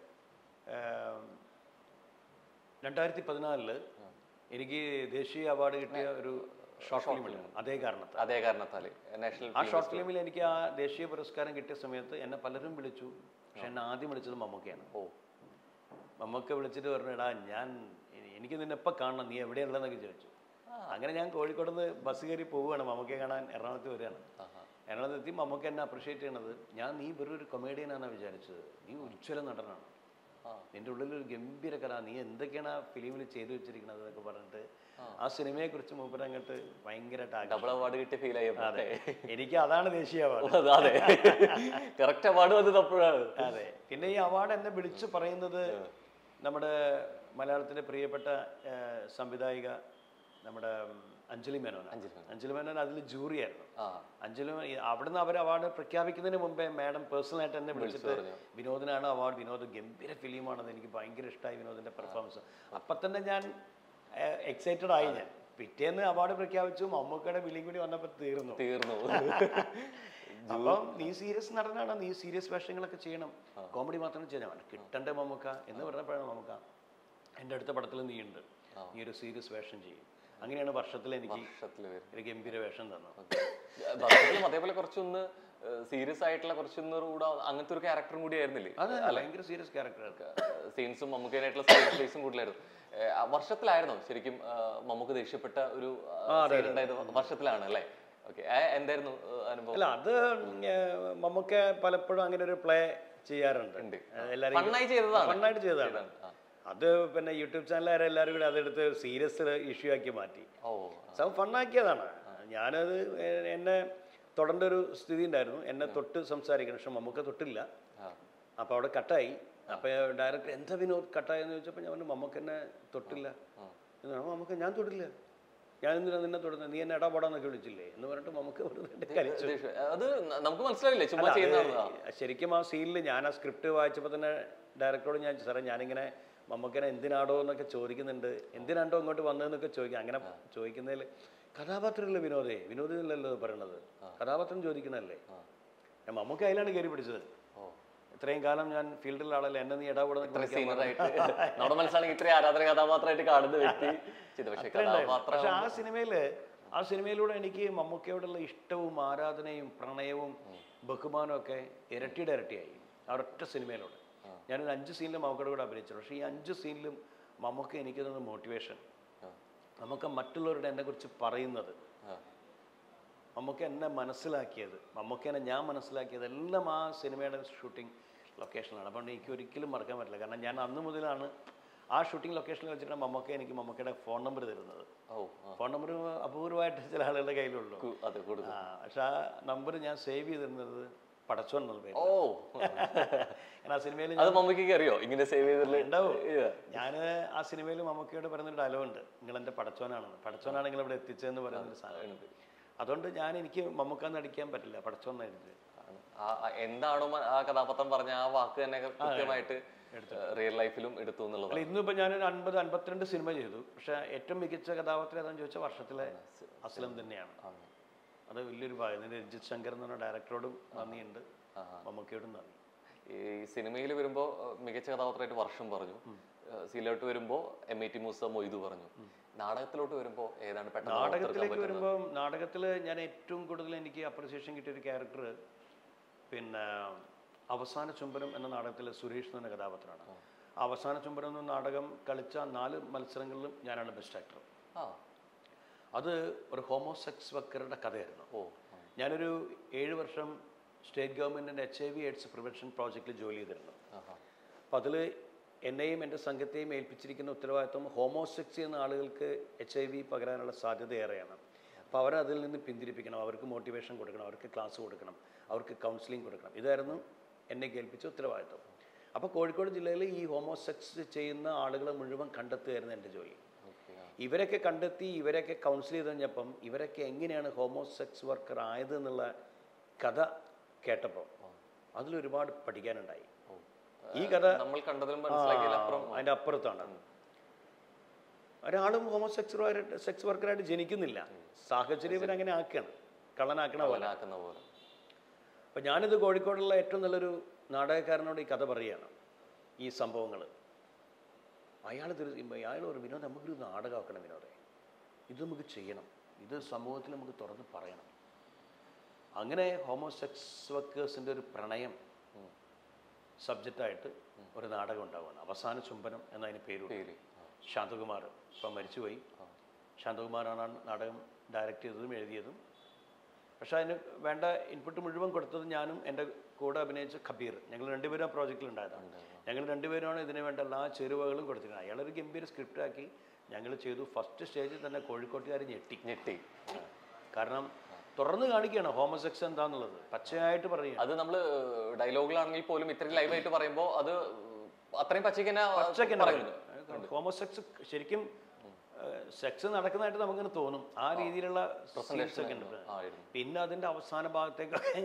രണ്ടായിരത്തി പതിനാലില് എനിക്ക് ദേശീയ അവാർഡ് കിട്ടിയ ഒരു ഷോർട്ട് ഫിലിമിലാണ് അതേ കാരണത്താൽ അതേ കാരണത്താല് നാഷണൽ ആ ഷോർട്ട് ഫിലിമിൽ എനിക്ക് ആ ദേശീയ പുരസ്കാരം കിട്ടിയ സമയത്ത് എന്നെ പലരും വിളിച്ചു പക്ഷെ എന്നെ ആദ്യം വിളിച്ചത് മമ്മൂക്കയാണ് ഓ മമ്മൂക്ക വിളിച്ചിട്ട് പറഞ്ഞു എടാ ഞാൻ എ- എനിക്ക് നിന്നെ എപ്പോൾ കാണണം നീ എവിടെയുള്ളതെന്നൊക്കെ ചോദിച്ചു അങ്ങനെ ഞാൻ കോഴിക്കോട് നിന്ന് ബസ് കയറി പോവുകയാണ് മമ്മൂക്കയെ കാണാൻ എറണാകുളത്ത് വരികയാണ് ആഹാ. എറണാകുളത്ത് എത്തി മമ്മൂക്ക എന്നെ അപ്രിഷ്യേറ്റ് ചെയ്യണത് ഞാൻ നീ വെറും ഒരു കൊമേഡിയനാണെന്ന് വിചാരിച്ചത് നീ ഉജ്ജ്വല നടനാണ് ആ. നിന്റെ ഉള്ളിൽ ഒരു ഗംഭീര കല നീ എന്തൊക്കെയാണ് ആ ഫിലിമിൽ ചെയ്തു വെച്ചിരിക്കുന്നത് എന്നൊക്കെ പറഞ്ഞിട്ട് ആ സിനിമയെ കുറിച്ച് മൂപ്പര് അങ്ങോട്ട് ഭയങ്കരമായിട്ട് ആഗ്രഹിച്ചു. ഡബിൾ അവാർഡ് കിട്ടിയ ഫീൽ ആയപ്പോ അതെ എനിക്ക് അതാണ് ദേശീയ അവാർഡ് അത് അതെ കറക്റ്റ് അവാർഡ് വന്നത് അപ്പോഴാണ് അതെ പിന്നെ ഈ അവാർഡ് എന്നെ വിളിച്ചു പറയുന്നത് നമ്മുടെ മലയാളത്തിലെ പ്രിയപ്പെട്ട ആ, സംവിധായിക നമ്മുടെ ഉം, അഞ്ജലി മേനോൻ അഞ്ജലി മേനോൻ. അഞ്ജലി മേനോൻ അതിൽ ജൂറിയായിരുന്നു ആ അഞ്ജലി മേ- ഈ അവിടുന്ന് അവർ അവാർഡ് പ്രഖ്യാപിക്കുന്നതിന് മുമ്പേ മാഡം പേഴ്സണലായിട്ട് എന്നെ വിളിച്ചിട്ട് പറഞ്ഞു. വിനോദിനാണ് അവാർഡ് വിനോദ് ഗംഭീര ഫിലിമാണത് എനിക്ക് ഭയങ്കര ഇഷ്ടമായി വിനോദിന്റെ പെർഫോമൻസ് അപ്പം തന്നെ ഞാൻ എക്സൈറ്റഡ് ആയി ഞാൻ പിറ്റേന്ന് അവാർഡ് പ്രഖ്യാപിച്ചു മമ്മൂക്കയുടെ വിളിയും കൂടി വന്നപ്പോൾ തീർന്നു തീർന്നു അപ്പം നീ സീരിയസ് നടനാണ് നീ സീരിയസ് വേഷങ്ങളൊക്കെ ചെയ്യണം കോമഡി മാത്രം ചെയ്യാൻ വേണം കിട്ടണ്ടേ മമ്മൂക്ക എന്ന് പറഞ്ഞപ്പോഴാണ് മമ്മൂക്ക എൻ്റെ അടുത്ത പടത്തിൽ നീ ഉണ്ട് നീ ഒരു സീരിയസ് വേഷം ചെയ്യും അങ്ങനെയാണ് വർഷത്തിൽ എനിക്ക് വർഷത്തില് വരും ഒരു ഗംഭീര വേഷം തന്നു വർഷത്തിലും അതേപോലെ കുറച്ചൊന്ന് സീരിയസ് ആയിട്ടുള്ള കുറച്ചൊന്ന് കൂടെ അങ്ങനത്തെ ഒരു ക്യാരക്ടറും കൂടി ആയിരുന്നില്ലേ അത് ഭയങ്കര സീരിയസ് ക്യാരക്ടർ സീൻസും മമ്മൂക്കായിട്ടുള്ള സ്ക്രീൻ സ്പേസും കൂടുതലായിരുന്നു ഏഹ്, ആ വർഷത്തിലായിരുന്നോ ശരിക്കും ആ, മമ്മൂക്ക് ദേഷ്യപ്പെട്ട ഒരു scene ഉണ്ടായത് വർഷത്തിലാണ് അല്ലേ ഓക്കെ എന്തായിരുന്നു ആ, അനുഭവം അല്ല അത് മമ്മൂക്ക പലപ്പോഴും അങ്ങനെ ഒരു പ്ലേ ചെയ്യാറുണ്ട് ഉണ്ട്. എല്ലാവരും ഫണ്ണായി ചെയ്തതാണ് ഫണ്ണായിട്ട് ചെയ്തതാണ് ആ. അത് പിന്നെ യൂട്യൂബ് ചാനലുകാരെ എല്ലാവരും കൂടി അതെടുത്ത് സീരിയസ് ഇഷ്യൂ ആക്കി മാറ്റി ഓ സം ഫണ്ണാക്കിയതാണ് ഞാനത് എ- എന്നെ തൊടേണ്ട ഒരു സ്ഥിതി ഉണ്ടായിരുന്നു എന്നെ തൊട്ട് സംസാരിക്കണം പക്ഷെ മമ്മൂക്ക തൊട്ടില്ല ആ. അപ്പോൾ അവിടെ കട്ടായി അപ്പോൾ ഡയറക്ടർ എന്താ വിനോദ് കട്ടായെന്ന് ചോദിച്ചപ്പോൾ ഞാൻ പറഞ്ഞു മമ്മൂക്ക എന്നെ തൊട്ടില്ല എന്ന് പറഞ്ഞു മമ്മൂക്ക ഞാൻ തൊട്ടില്ല ഞാൻ എന്തിനാ നിന്നെ തൊടുന്നത് നീ എന്നെ ഇടപെടാന്നൊക്കെ വിളിച്ചില്ലേ എന്ന് പറഞ്ഞിട്ട് മമ്മൂക്ക വെറുതെ കളിച്ചു ദേഷ്യം. അത് ന- നമുക്ക് മനസ്സിലാവില്ലേ ചുമ്മാ ചെയ്യുന്നതാണ് ആ. ശരിക്കും ആ സീനിൽ ഞാൻ ആ സ്ക്രിപ്റ്റ് വായിച്ചപ്പോൾ തന്നെ ഡയറക്ടറോട് ഞാൻ സാറേ ഞാനിങ്ങനെ മമ്മൂക്കനെ എന്തിനാടോ എന്നൊക്കെ ചോദിക്കുന്നുണ്ട് എന്തിനാണ്ടോ ഇങ്ങോട്ട് വന്നതെന്നൊക്കെ ചോദിക്കും അങ്ങനെ ചോദിക്കുന്നതിൽ കഥാപാത്രമല്ലേ വിനോദേ വിനോദിനല്ലല്ലോ പറയണത് കഥാപാത്രം ചോദിക്കണല്ലേ ഞാൻ മമ്മൂക്ക അതിലാണ് കയറി പിടിച്ചത് ഓ ഇത്രയും കാലം ഞാൻ ഫീൽഡിലുള്ള ആളല്ലേ എന്നെ നീ ഇടപെടുന്ന ഇത്ര സീനിയറായിട്ട് നമ്മുടെ മനസ്സിലാണെങ്കിൽ ഇത്രയും ആരാധന കഥാപാത്രമായിട്ട് കാണുന്ന വ്യക്തി ചെയ്തു പക്ഷെ കഥാപാത്രം പക്ഷെ ആ സിനിമയില് ആ സിനിമയിലൂടെ എനിക്ക് മമ്മൂക്കയോടുള്ള ഇഷ്ടവും ആരാധനയും പ്രണയവും ബഹുമാനവും ഒക്കെ ഇരട്ടിയുടെ ഇരട്ടിയായി ആ ഒരൊറ്റ സിനിമയിലൂടെ ഞാനൊരു അഞ്ച് സീനിലും മമ്മൂക്കയുടെ കൂടെ അഭിനയിച്ചു പക്ഷേ ഈ അഞ്ച് സീനിലും മമ്മൂക്ക എനിക്ക് തന്ന മോട്ടിവേഷൻ ആ. നമുക്ക് മറ്റുള്ളവരുടെ എന്നെ കുറിച്ച് പറയുന്നത് ആ. മമ്മൂക്ക എന്നെ മനസ്സിലാക്കിയത് മമ്മൂക്കേനെ ഞാൻ മനസ്സിലാക്കിയത് എല്ലാം ആ സിനിമയുടെ ഷൂട്ടിംഗ് ലൊക്കേഷനിലാണ് അപ്പോൾ എനിക്ക് ഒരിക്കലും മറക്കാൻ പറ്റില്ല കാരണം ഞാൻ അന്ന് മുതലാണ് ആ ഷൂട്ടിംഗ് ലൊക്കേഷനിൽ വെച്ചിട്ടാണ് മമ്മൂക്ക എനിക്ക് മമ്മൂക്കയുടെ ഫോൺ നമ്പർ തരുന്നത് ഓ ആ. ഫോൺ നമ്പർ അപൂർവമായിട്ട് ചില ആളുകളുടെ കയ്യിലുള്ളൂ കു- അതെ കൂടുതൽ ആ പക്ഷെ ആ നമ്പർ ഞാൻ സേവ് ചെയ്തിരുന്നത് പടച്ചോൻ എന്നുള്ള പേര് ഓ കാരണം ആ സിനിമയിൽ അത് മമ്മിക്ക് അറിയോ ഇങ്ങനെ സേവ് ചെയ്തിട്ടുള്ള ഉണ്ടാവും Yeah. ഞാൻ ആ സിനിമയിൽ മമ്മൂക്കയോട് പറയുന്നൊരു ഡയലോഗ് ഉണ്ട് നിങ്ങൾ എൻ്റെ പടച്ചോനാണെന്ന് പടച്ചോനാണ് നിങ്ങൾ ഇവിടെ എത്തിച്ചതെന്ന് പറയുന്നൊരു സാധനം അതുകൊണ്ട് ഞാൻ എനിക്ക് മമ്മൂക്കാന്ന് അടിക്കാൻ പറ്റില്ല പടച്ചോൻ എഴുതി ആണ്. ആ- ആ എന്താണോ മ- ആ കഥാപാത്രം പറഞ്ഞ ആ വാക്ക് തന്നെ കൃത്യമായിട്ട് റിയൽ ലൈഫിലും എടുത്തു എന്നുള്ളത് അല്ല ഇന്നിപ്പോൾ ഞാനൊരു അൻപത് അൻപത്തിരണ്ട് സിനിമ ചെയ്തു പക്ഷെ ഏറ്റവും മികച്ച കഥാപാത്രം ഏതാണെന്ന് ചോദിച്ചാൽ വർഷത്തിലെ അസ്ലം തന്നെയാണ് അത് വലിയൊരു ഭാഗം ഇതിന് രഞ്ജിത് ശങ്കർ എന്ന് പറഞ്ഞ ഡയറക്ടറോടും നന്ദിയുണ്ട് മമ്മൂക്കയോടും നന്ദി ഈ സിനിമയിൽ വരുമ്പോൾ മികച്ച കഥാപാത്രമായിട്ട് വർഷം പറഞ്ഞു സീലോട്ട് വരുമ്പോൾ M A T Moosa Moidu പറഞ്ഞു നാടകത്തിലോട്ട് വരുമ്പോൾ ഏതാണ് പെട്ടെന്ന് ഓർത്തെടുക്കാൻ നാടകത്തിലേക്ക് പറ്റുന്നത്? വരുമ്പോൾ നാടകത്തിൽ ഞാൻ ഏറ്റവും കൂടുതൽ എനിക്ക് അപ്രിസിയേഷൻ കിട്ടിയ ഒരു ക്യാരക്ടർ പിന്നെ അവസാന ചുംബനം എന്ന നാടകത്തിൽ സുരേഷ് എന്ന കഥാപാത്രമാണ് ആ അവസാന ചുംബനം എന്ന നാടകം കളിച്ച നാല് മത്സരങ്ങളിലും ഞാനാണ് ബെസ്റ്റ് ആക്ടർ ആ അത് ഒരു ഹോമോസെക്സ് വർക്കറുടെ കഥയായിരുന്നു ഓ ഞാനൊരു ഏഴ് വർഷം സ്റ്റേറ്റ് ഗവൺമെൻറ്റിൻ്റെ H I V AIDS prevention പ്രോജക്റ്റിൽ ജോലി ചെയ്തിരുന്നു ആഹാ. അപ്പോൾ അതിൽ എന്നെയും എൻ്റെ സംഘത്തെയും ഏൽപ്പിച്ചിരിക്കുന്ന ഉത്തരവാദിത്വം ഹോമോസെക്സ് എന്ന ആളുകൾക്ക് എച്ച് ഐ വി പകരാനുള്ള സാധ്യത ഏറെയാണ് അപ്പോൾ അവരെ അതിൽ നിന്ന് പിന്തിരിപ്പിക്കണം അവർക്ക് മോട്ടിവേഷൻ കൊടുക്കണം അവർക്ക് ക്ലാസ് കൊടുക്കണം അവർക്ക് കൗൺസിലിംഗ് കൊടുക്കണം ഇതായിരുന്നു എന്നെ കേൾപ്പിച്ച ഉത്തരവാദിത്വം അപ്പോൾ കോഴിക്കോട് ജില്ലയിൽ ഈ ഹോമോസെക്സ് ചെയ്യുന്ന ആളുകളെ മുഴുവൻ കണ്ടെത്തുകയായിരുന്നു എൻ്റെ ജോലി ഓക്കെ ആ. ഇവരൊക്കെ കണ്ടെത്തി ഇവരൊക്കെ കൗൺസിൽ ചെയ്ത് കഴിഞ്ഞപ്പം ഇവരൊക്കെ എങ്ങനെയാണ് ഹോമോസെക്സ് വർക്കർ ആയത് എന്നുള്ള കഥ കേട്ടപ്പോൾ അതിലൊരുപാട് പഠിക്കാനുണ്ടായി ഓ. ഈ കഥ നമ്മൾ കണ്ടതിലും മനസ്സിലാക്കിയതിലപ്പുറം അതിൻ്റെ അപ്പുറത്താണ് ഒരാളും ഹോമോസെക്സുമായിട്ട് സെക്സ് വർക്കറായിട്ട് ജനിക്കുന്നില്ല സാഹചര്യം ഇവരങ്ങനെ ആക്കുകയാണ് കള്ളനാക്കണ പോലെ അവനാക്കുന്ന പോലെ അപ്പം ഞാനിത് കോഴിക്കോടുള്ള ഏറ്റവും നല്ലൊരു നാടകക്കാരനോട് ഈ കഥ പറയുകയാണ് ഈ സംഭവങ്ങൾ അയാൾ അയാൾ ഒരു വിനോദം നമുക്കൊരു നാടകമാക്കണം വിനോദേ ഇത് നമുക്ക് ചെയ്യണം ഇത് സമൂഹത്തിൽ നമുക്ക് തുറന്ന് പറയണം അങ്ങനെ ഹോമോസെക്സ് വർക്കേഴ്സിൻ്റെ ഒരു പ്രണയം സബ്ജക്റ്റായിട്ട് ഒരു നാടകം ഉണ്ടാവുകയാണ് അവസാന ചുംബനം എന്നതിന് പേര് പേര് ശാന്തകുമാർ ഇപ്പം മരിച്ചുപോയി ശാന്തകുമാറാണ് ആ നാടകം ഡയറക്റ്റ് ചെയ്തതും എഴുതിയതും പക്ഷേ അതിന് വേണ്ട ഇൻപുട്ട് മുഴുവൻ കൊടുത്തത് ഞാനും എൻ്റെ കൂടെ അഭിനയിച്ച ഖബീർ ഞങ്ങൾ രണ്ടുപേരും ആ പ്രോജക്റ്റിൽ ഉണ്ടായതാണ് ഞങ്ങൾ രണ്ടുപേരുമാണ് ഇതിന് വേണ്ട എല്ലാ ചേരുവകളും കൊടുത്തിരുന്നത് അയാളൊരു ഗംഭീര സ്ക്രിപ്റ്റാക്കി ഞങ്ങൾ ചെയ്തു ഫസ്റ്റ് സ്റ്റേജിൽ തന്നെ കോഴിക്കോട്ടുകാർ ഞെട്ടി ഞെട്ടി കാരണം തുറന്നു കാണിക്കുകയാണ് ഹോമോസെക്സ് എന്താന്നുള്ളത് പച്ചയായിട്ട് പറയുക അത് നമ്മൾ ഡയലോഗിലാണെങ്കിൽ പോലും ഇത്രയും ലൈവായിട്ട് പറയുമ്പോൾ അത് അത്രയും പച്ചയ്ക്ക് തന്നെ പച്ചയ്ക്ക് തന്നെ പറയുന്നു പറയുന്നത്. ഹോമോസെക്സ് ശരിക്കും സെക്സ് നടക്കുന്നതായിട്ട് നമുക്കിങ്ങനെ തോന്നും ആ രീതിയിലുള്ള scenes ഒക്കെ ഉണ്ട് ആയിരുന്നു പിന്നെ അതിൻ്റെ അവസാന ഭാഗത്തേക്കൊക്കെ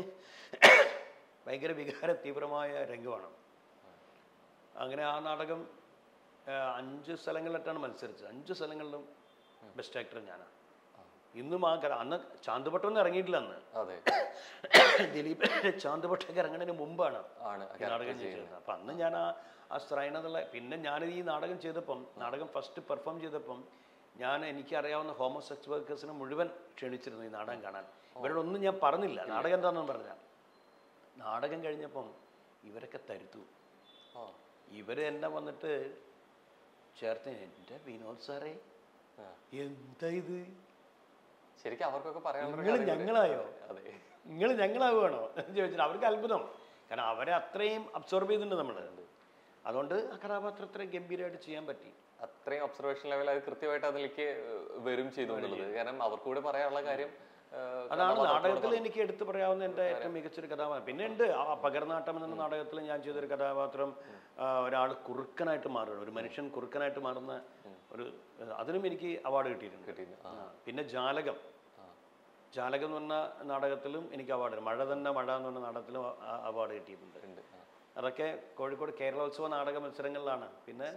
ഭയങ്കര വികാര തീവ്രമായ രംഗമാണ് അങ്ങനെ ആ നാടകം ആ, അഞ്ച് സ്ഥലങ്ങളിലിട്ടാണ് മത്സരിച്ചത് അഞ്ച് സ്ഥലങ്ങളിലും ബെസ്റ്റ് ആക്ടർ ഞാനാണ് ഇന്നും ആ കര അന്ന് ചാന്തുപട്ടൊന്നും ഇറങ്ങിയിട്ടില്ല അന്ന് അതെ ദിലീപ് ചാന്തുപട്ടൊക്കെ ഇറങ്ങുന്നതിന് മുമ്പാണ് ആണ് ഈ നാടകം ചെയ്തത് അപ്പം അന്ന് ഞാൻ ആ ആ സ്ത്രൈണ എന്നുള്ള പിന്നെ ഞാൻ ഈ നാടകം ചെയ്തപ്പം നാടകം ഫസ്റ്റ് പെർഫോം ചെയ്തപ്പം ഞാൻ എനിക്കറിയാവുന്ന ഹോമോസെക്സ് വർക്കേഴ്സിനെ മുഴുവൻ ക്ഷണിച്ചിരുന്നു ഈ നാടകം കാണാൻ ഇവരോടൊന്നും ഞാൻ പറഞ്ഞില്ല നാടകം എന്താണെന്ന് പറഞ്ഞ നാടകം കഴിഞ്ഞപ്പം ഇവരൊക്കെ തരുത്തു ആ ഇവർ എന്നെ വന്നിട്ട് ചേർത്ത് എൻ്റെ വിനോദ് സാറേ ആ. എന്താ ഇത് ശരിക്കും അവർക്കൊക്കെ പറയാനുള്ള നിങ്ങൾ ഞങ്ങളായോ അതെ നിങ്ങൾ ഞങ്ങളാവുകയാണോ എന്ന് ചോദിച്ചിട്ട് അവർക്ക് അത്ഭുതം കാരണം അവരെ അത്രയും അബ്സോർബ് ചെയ്തിട്ടുണ്ട് നമ്മൾ അതുകൊണ്ട് ആ കഥാപാത്രം അത്രയും ഗംഭീരമായിട്ട് ചെയ്യാൻ പറ്റി അത്രയും ഒബ്സർവേഷൻ ലെവൽ അത് കൃത്യമായിട്ട് അതിലേക്ക് ഏഹ്, വരും ചെയ്തു എന്നുള്ളത് കാരണം അവർക്ക് കൂടെ പറയാനുള്ള കാര്യം ഏഹ്, അതാണ് കഥാപാത്രത്തോട് നാടകത്തിൽ എനിക്ക് എടുത്തു പറയാവുന്ന എൻ്റെ ഏറ്റവും മികച്ചൊരു കഥാപാത്രം പിന്നെ ഉണ്ട് ആ പകർനാട്ടം എന്ന നാടകത്തിൽ ഞാൻ ചെയ്തൊരു കഥാപാത്രം ഒരാൾ കുറുക്കനായിട്ട് മാറുകയാണ് ഒരു മനുഷ്യൻ കുറുക്കനായിട്ട് മാറുന്ന ഒരു അതിനും എനിക്ക് അവാർഡ് കിട്ടിയിട്ടുണ്ട് കിട്ടിയിരുന്നു. ആ. ആ. പിന്നെ ജാലകം ആ. ജാലകം എന്ന് പറഞ്ഞ നാടകത്തിലും എനിക്ക് അവാർഡ് മഴ തന്നെ മഴ എന്ന് പറഞ്ഞ നാടകത്തിലും അവാർഡ് കിട്ടിയിട്ടുണ്ട് ഉണ്ട് ആ. അതൊക്കെ കോഴിക്കോട് കേരളോത്സവ നാടക മത്സരങ്ങളിലാണ് പിന്നെ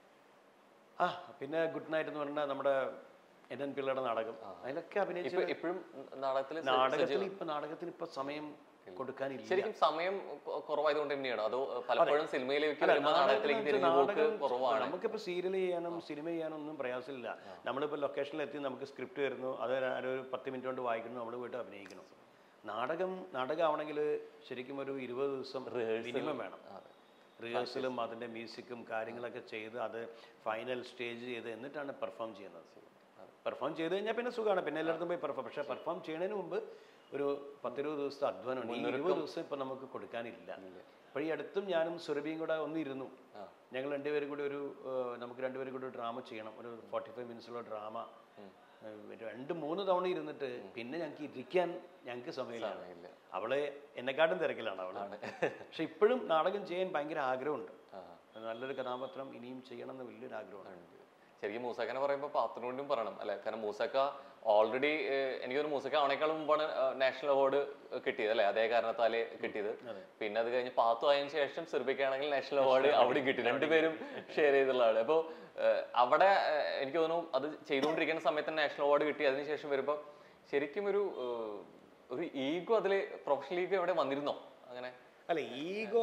ആ പിന്നെ ഗുഡ് നൈറ്റ് എന്ന് പറഞ്ഞ നമ്മുടെ എൻ എൻ പിള്ളയുടെ നാടകം അതിലൊക്കെ അഭിനയിച്ച ഇപ്പൊ ഇപ്പോഴും നാടകത്തിൽ നാടകത്തിൽ ഇപ്പൊ നാടകത്തിന് ഇപ്പൊ സമയം കൊടുക്കാനില്ല ശരിക്കും സമയം കൊ- കുറവായതുകൊണ്ട് തന്നെയാണോ അതോ ഏഹ്, പലപ്പോഴും സിനിമയിലേക്ക് അല്ല, വരുമ്പോൾ നാടകത്തിലേക്ക് നാടകം തിരിഞ്ഞു പോക്ക് നാടകം കുറവാണ് നമുക്കിപ്പോൾ സീരിയൽ ചെയ്യാനും സിനിമ ചെയ്യാനും ഒന്നും പ്രയാസമില്ല നമ്മളിപ്പോൾ ലൊക്കേഷനിൽ എത്തി നമുക്ക് സ്ക്രിപ്റ്റ് വരുന്നു അത് ഒരു പത്ത് മിനിറ്റ് കൊണ്ട് വായിക്കുന്നു നമ്മൾ പോയിട്ട് അഭിനയിക്കുന്നു നാടകം നാടകമാണെങ്കിൽ ശരിക്കും ഒരു ഇരുപത് ദിവസം മിനിമം വേണം അതെ. റിഹേഴ്സലും അതിൻ്റെ മ്യൂസിക്കും കാര്യങ്ങളൊക്കെ ചെയ്ത് അത് ഫൈനൽ സ്റ്റേജ് ചെയ്ത് എന്നിട്ടാണ് പെർഫോം ചെയ്യുന്നത് പെർഫോം ചെയ്ത് കഴിഞ്ഞാൽ പിന്നെ സുഖമാണ് പിന്നെ എല്ലായിടത്തും പോയി പെർഫോം പക്ഷേ പെർഫോം ചെയ്യുന്നതിന് മുമ്പ് ഒരു പത്തിരുപത് ദിവസത്തെ അധ്വാനമുണ്ട് ഈ ഇരുപത് ദിവസം ഇപ്പം നമുക്ക് കൊടുക്കാനില്ല അപ്പോൾ ഈ അടുത്തും ഞാനും സുരഭിയും കൂടെ ഒന്നിരുന്നു ആ. ഞങ്ങൾ രണ്ടുപേരും കൂടി ഒരു ഏഹ്, നമുക്ക് രണ്ടുപേരും കൂടി ഒരു ഡ്രാമ ചെയ്യണം ഒരു ഫോർട്ടി ഫൈവ് മിനിറ്റ്സുള്ള ഡ്രാമ രണ്ട് മൂന്ന് തവണ ഇരുന്നിട്ട് പിന്നെ ഞങ്ങൾക്ക് ഇരിക്കാൻ ഞങ്ങൾക്ക് സമയമില്ല ഇല്ല അവളെ എന്നെക്കാട്ടും തിരക്കിലാണ് അവള് പക്ഷെ ഇപ്പോഴും നാടകം ചെയ്യാൻ ഭയങ്കര ആഗ്രഹമുണ്ട് ആ. നല്ലൊരു കഥാപാത്രം ഇനിയും ചെയ്യണം എന്ന് വലിയൊരു ആഗ്രഹമാണ് ഉണ്ട്. ശരിക്കും മൂസക്കനെ പറയുമ്പോൾ പാത്രനോണ്ടും പറയണം അല്ലെ കാരണം മൂസക്ക ഓൾറെഡി എനിക്കൊരു മൂസക്ക അവനേക്കാളും മുമ്പാണ് നാഷണൽ അവാർഡ് കിട്ടിയത് അല്ലെ അതേ കാരണത്താല് കിട്ടിയത് പിന്നെ അത് കഴിഞ്ഞ് പാത്തു ആയതിനു ശേഷം സിർബിക്കാണെങ്കിൽ നാഷണൽ അവാർഡ് അവിടെയും കിട്ടി രണ്ടുപേരും ഷെയർ ചെയ്തുള്ളതാണ് അപ്പോൾ അവിടെ ഏഹ്, എനിക്ക് തോന്നുന്നു അത് ചെയ്തുകൊണ്ടിരിക്കുന്ന സമയത്ത് നാഷണൽ അവാർഡ് കിട്ടി അതിനുശേഷം വരുമ്പോൾ ശരിക്കും ഒരു ഏഹ്, ഒരു ഈഗോ അതിൽ പ്രൊഫഷണൽ ഈഗോ എവിടെ വന്നിരുന്നോ അങ്ങനെ അല്ല ഈഗോ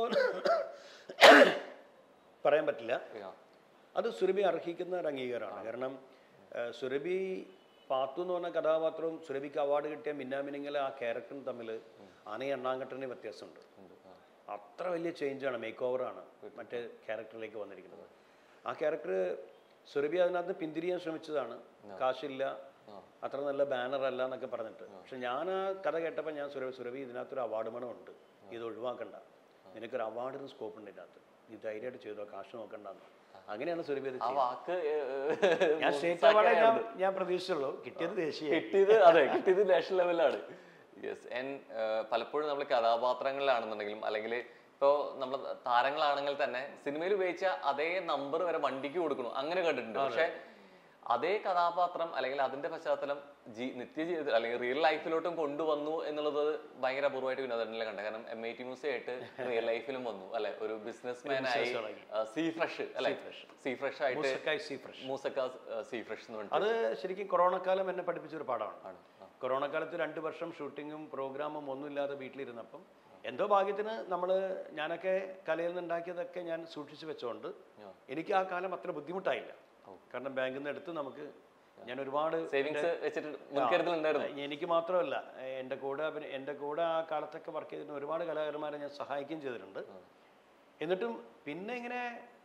പറയാൻ പറ്റില്ല ആ, അത് സുരഭി അർഹിക്കുന്ന ഒരു അംഗീകാരമാണ് കാരണം ആ, സുരഭി പാത്തു എന്ന് പറഞ്ഞ കഥാപാത്രവും സുരഭിക്ക് അവാർഡ് കിട്ടിയ മിന്നാമിനിങ്ങലെ ആ ക്യാരക്ടറും തമ്മിൽ ആനയും എണ്ണാങ്കട്ടന് വ്യത്യാസമുണ്ട് ഉണ്ട്. ആ. അത്ര വലിയ ചേഞ്ചാണ് മേക്ക് ഓവറാണ് മറ്റേ ക്യാരക്ടറിലേക്ക് വന്നിരിക്കുന്നത് ആ ക്യാരക്ടർ സുരഭി അതിനകത്ത് പിന്തിരിയാൻ ശ്രമിച്ചതാണ് കാശില്ല അത്ര നല്ല ബാനർ അല്ല എന്നൊക്കെ പറഞ്ഞിട്ട് പക്ഷെ ഞാൻ ആ കഥ കേട്ടപ്പോൾ ഞാൻ സുരഭി സുരഭി ഇതിനകത്തൊരു അവാർഡ് മണമുണ്ട് ഇത് ഒഴിവാക്കണ്ട നിനക്കൊരു അവാർഡിന് സ്കോപ്പ് ഉണ്ട് ഇതിനകത്ത് നീ ധൈര്യമായിട്ട് ചെയ്തോ കാശ് നോക്കണ്ടെന്ന് അങ്ങനെയാണ് സുരഭി അത് ആ ചെയ്തത്. വാക്ക് ഏർ, ഞാൻ സ്റ്റേറ്റ് അവാർഡേ ഞാൻ ഞാൻ പ്രതീക്ഷിച്ചുള്ളൂ കിട്ടിയത് ദേശീയ കിട്ടിയത് അതെ കിട്ടിയത് നാഷണൽ ലെവലിലാണ് യെസ് ആൻഡ് പലപ്പോഴും നമ്മൾ കഥാപാത്രങ്ങളിലാണെന്നുണ്ടെങ്കിലും അല്ലെങ്കിൽ ഇപ്പോൾ നമ്മൾ താരങ്ങളാണെങ്കിൽ തന്നെ സിനിമയിൽ ഉപയോഗിച്ച അതേ നമ്പർ വരെ വണ്ടിക്ക് കൊടുക്കണം അങ്ങനെ കണ്ടിട്ടുണ്ട് പക്ഷെ അതേ കഥാപാത്രം അല്ലെങ്കിൽ അതിന്റെ പശ്ചാത്തലം ജീ നിത്യജീവിതത്തിൽ അല്ലെങ്കിൽ റിയൽ ലൈഫിലോട്ടും കൊണ്ടുവന്നു എന്നുള്ളത് ഭയങ്കര അപൂർവമായിട്ട് വിനോദനിലെ കണ്ടത് കാരണം എം ഐ ടി മ്യൂസിയം ആയിട്ട് റിയൽ ലൈഫിലും വന്നു അല്ലെ ഒരു ബിസിനസ് മാൻ ആയി തുടങ്ങി. സീ ഫ്രഷ് അല്ലെ സീ ഫ്രഷ് ആയിട്ട് മൂസക്കായ് sea fresh Moosakka sea fresh എന്ന് പറഞ്ഞിട്ട് അത് ശരിക്കും കൊറോണ കാലം എന്നെ പഠിപ്പിച്ച ഒരു പാഠമാണ് ആണ്. ആ. കൊറോണ കാലത്ത് രണ്ട് വർഷം ഷൂട്ടിങ്ങും പ്രോഗ്രാമും ഒന്നുമില്ലാതെ വീട്ടിലിരുന്നപ്പം എന്തോ ഭാഗ്യത്തിന് നമ്മൾ ഞാനൊക്കെ കലയിൽ നിന്ന് ഉണ്ടാക്കിയതൊക്കെ ഞാൻ സൂക്ഷിച്ചു വെച്ചോണ്ട് ആ. എനിക്ക് ആ കാലം അത്ര ബുദ്ധിമുട്ടായില്ല കാരണം ബാങ്കിൽ നിന്ന് എടുത്ത് നമുക്ക് ഞാൻ ഒരുപാട് സേവിങ്സ് വെച്ചിട്ട് മുൻകരുതൽ ഉണ്ടായിരുന്നു എനിക്ക് മാത്രമല്ല എൻ്റെ കൂടെ അഭിന- എൻ്റെ കൂടെ ആ കാലത്തൊക്കെ വർക്ക് ചെയ്തിരുന്ന ഒരുപാട് കലാകാരന്മാരെ ഞാൻ സഹായിക്കുകയും ചെയ്തിട്ടുണ്ട് എന്നിട്ടും പിന്നെ ഇങ്ങനെ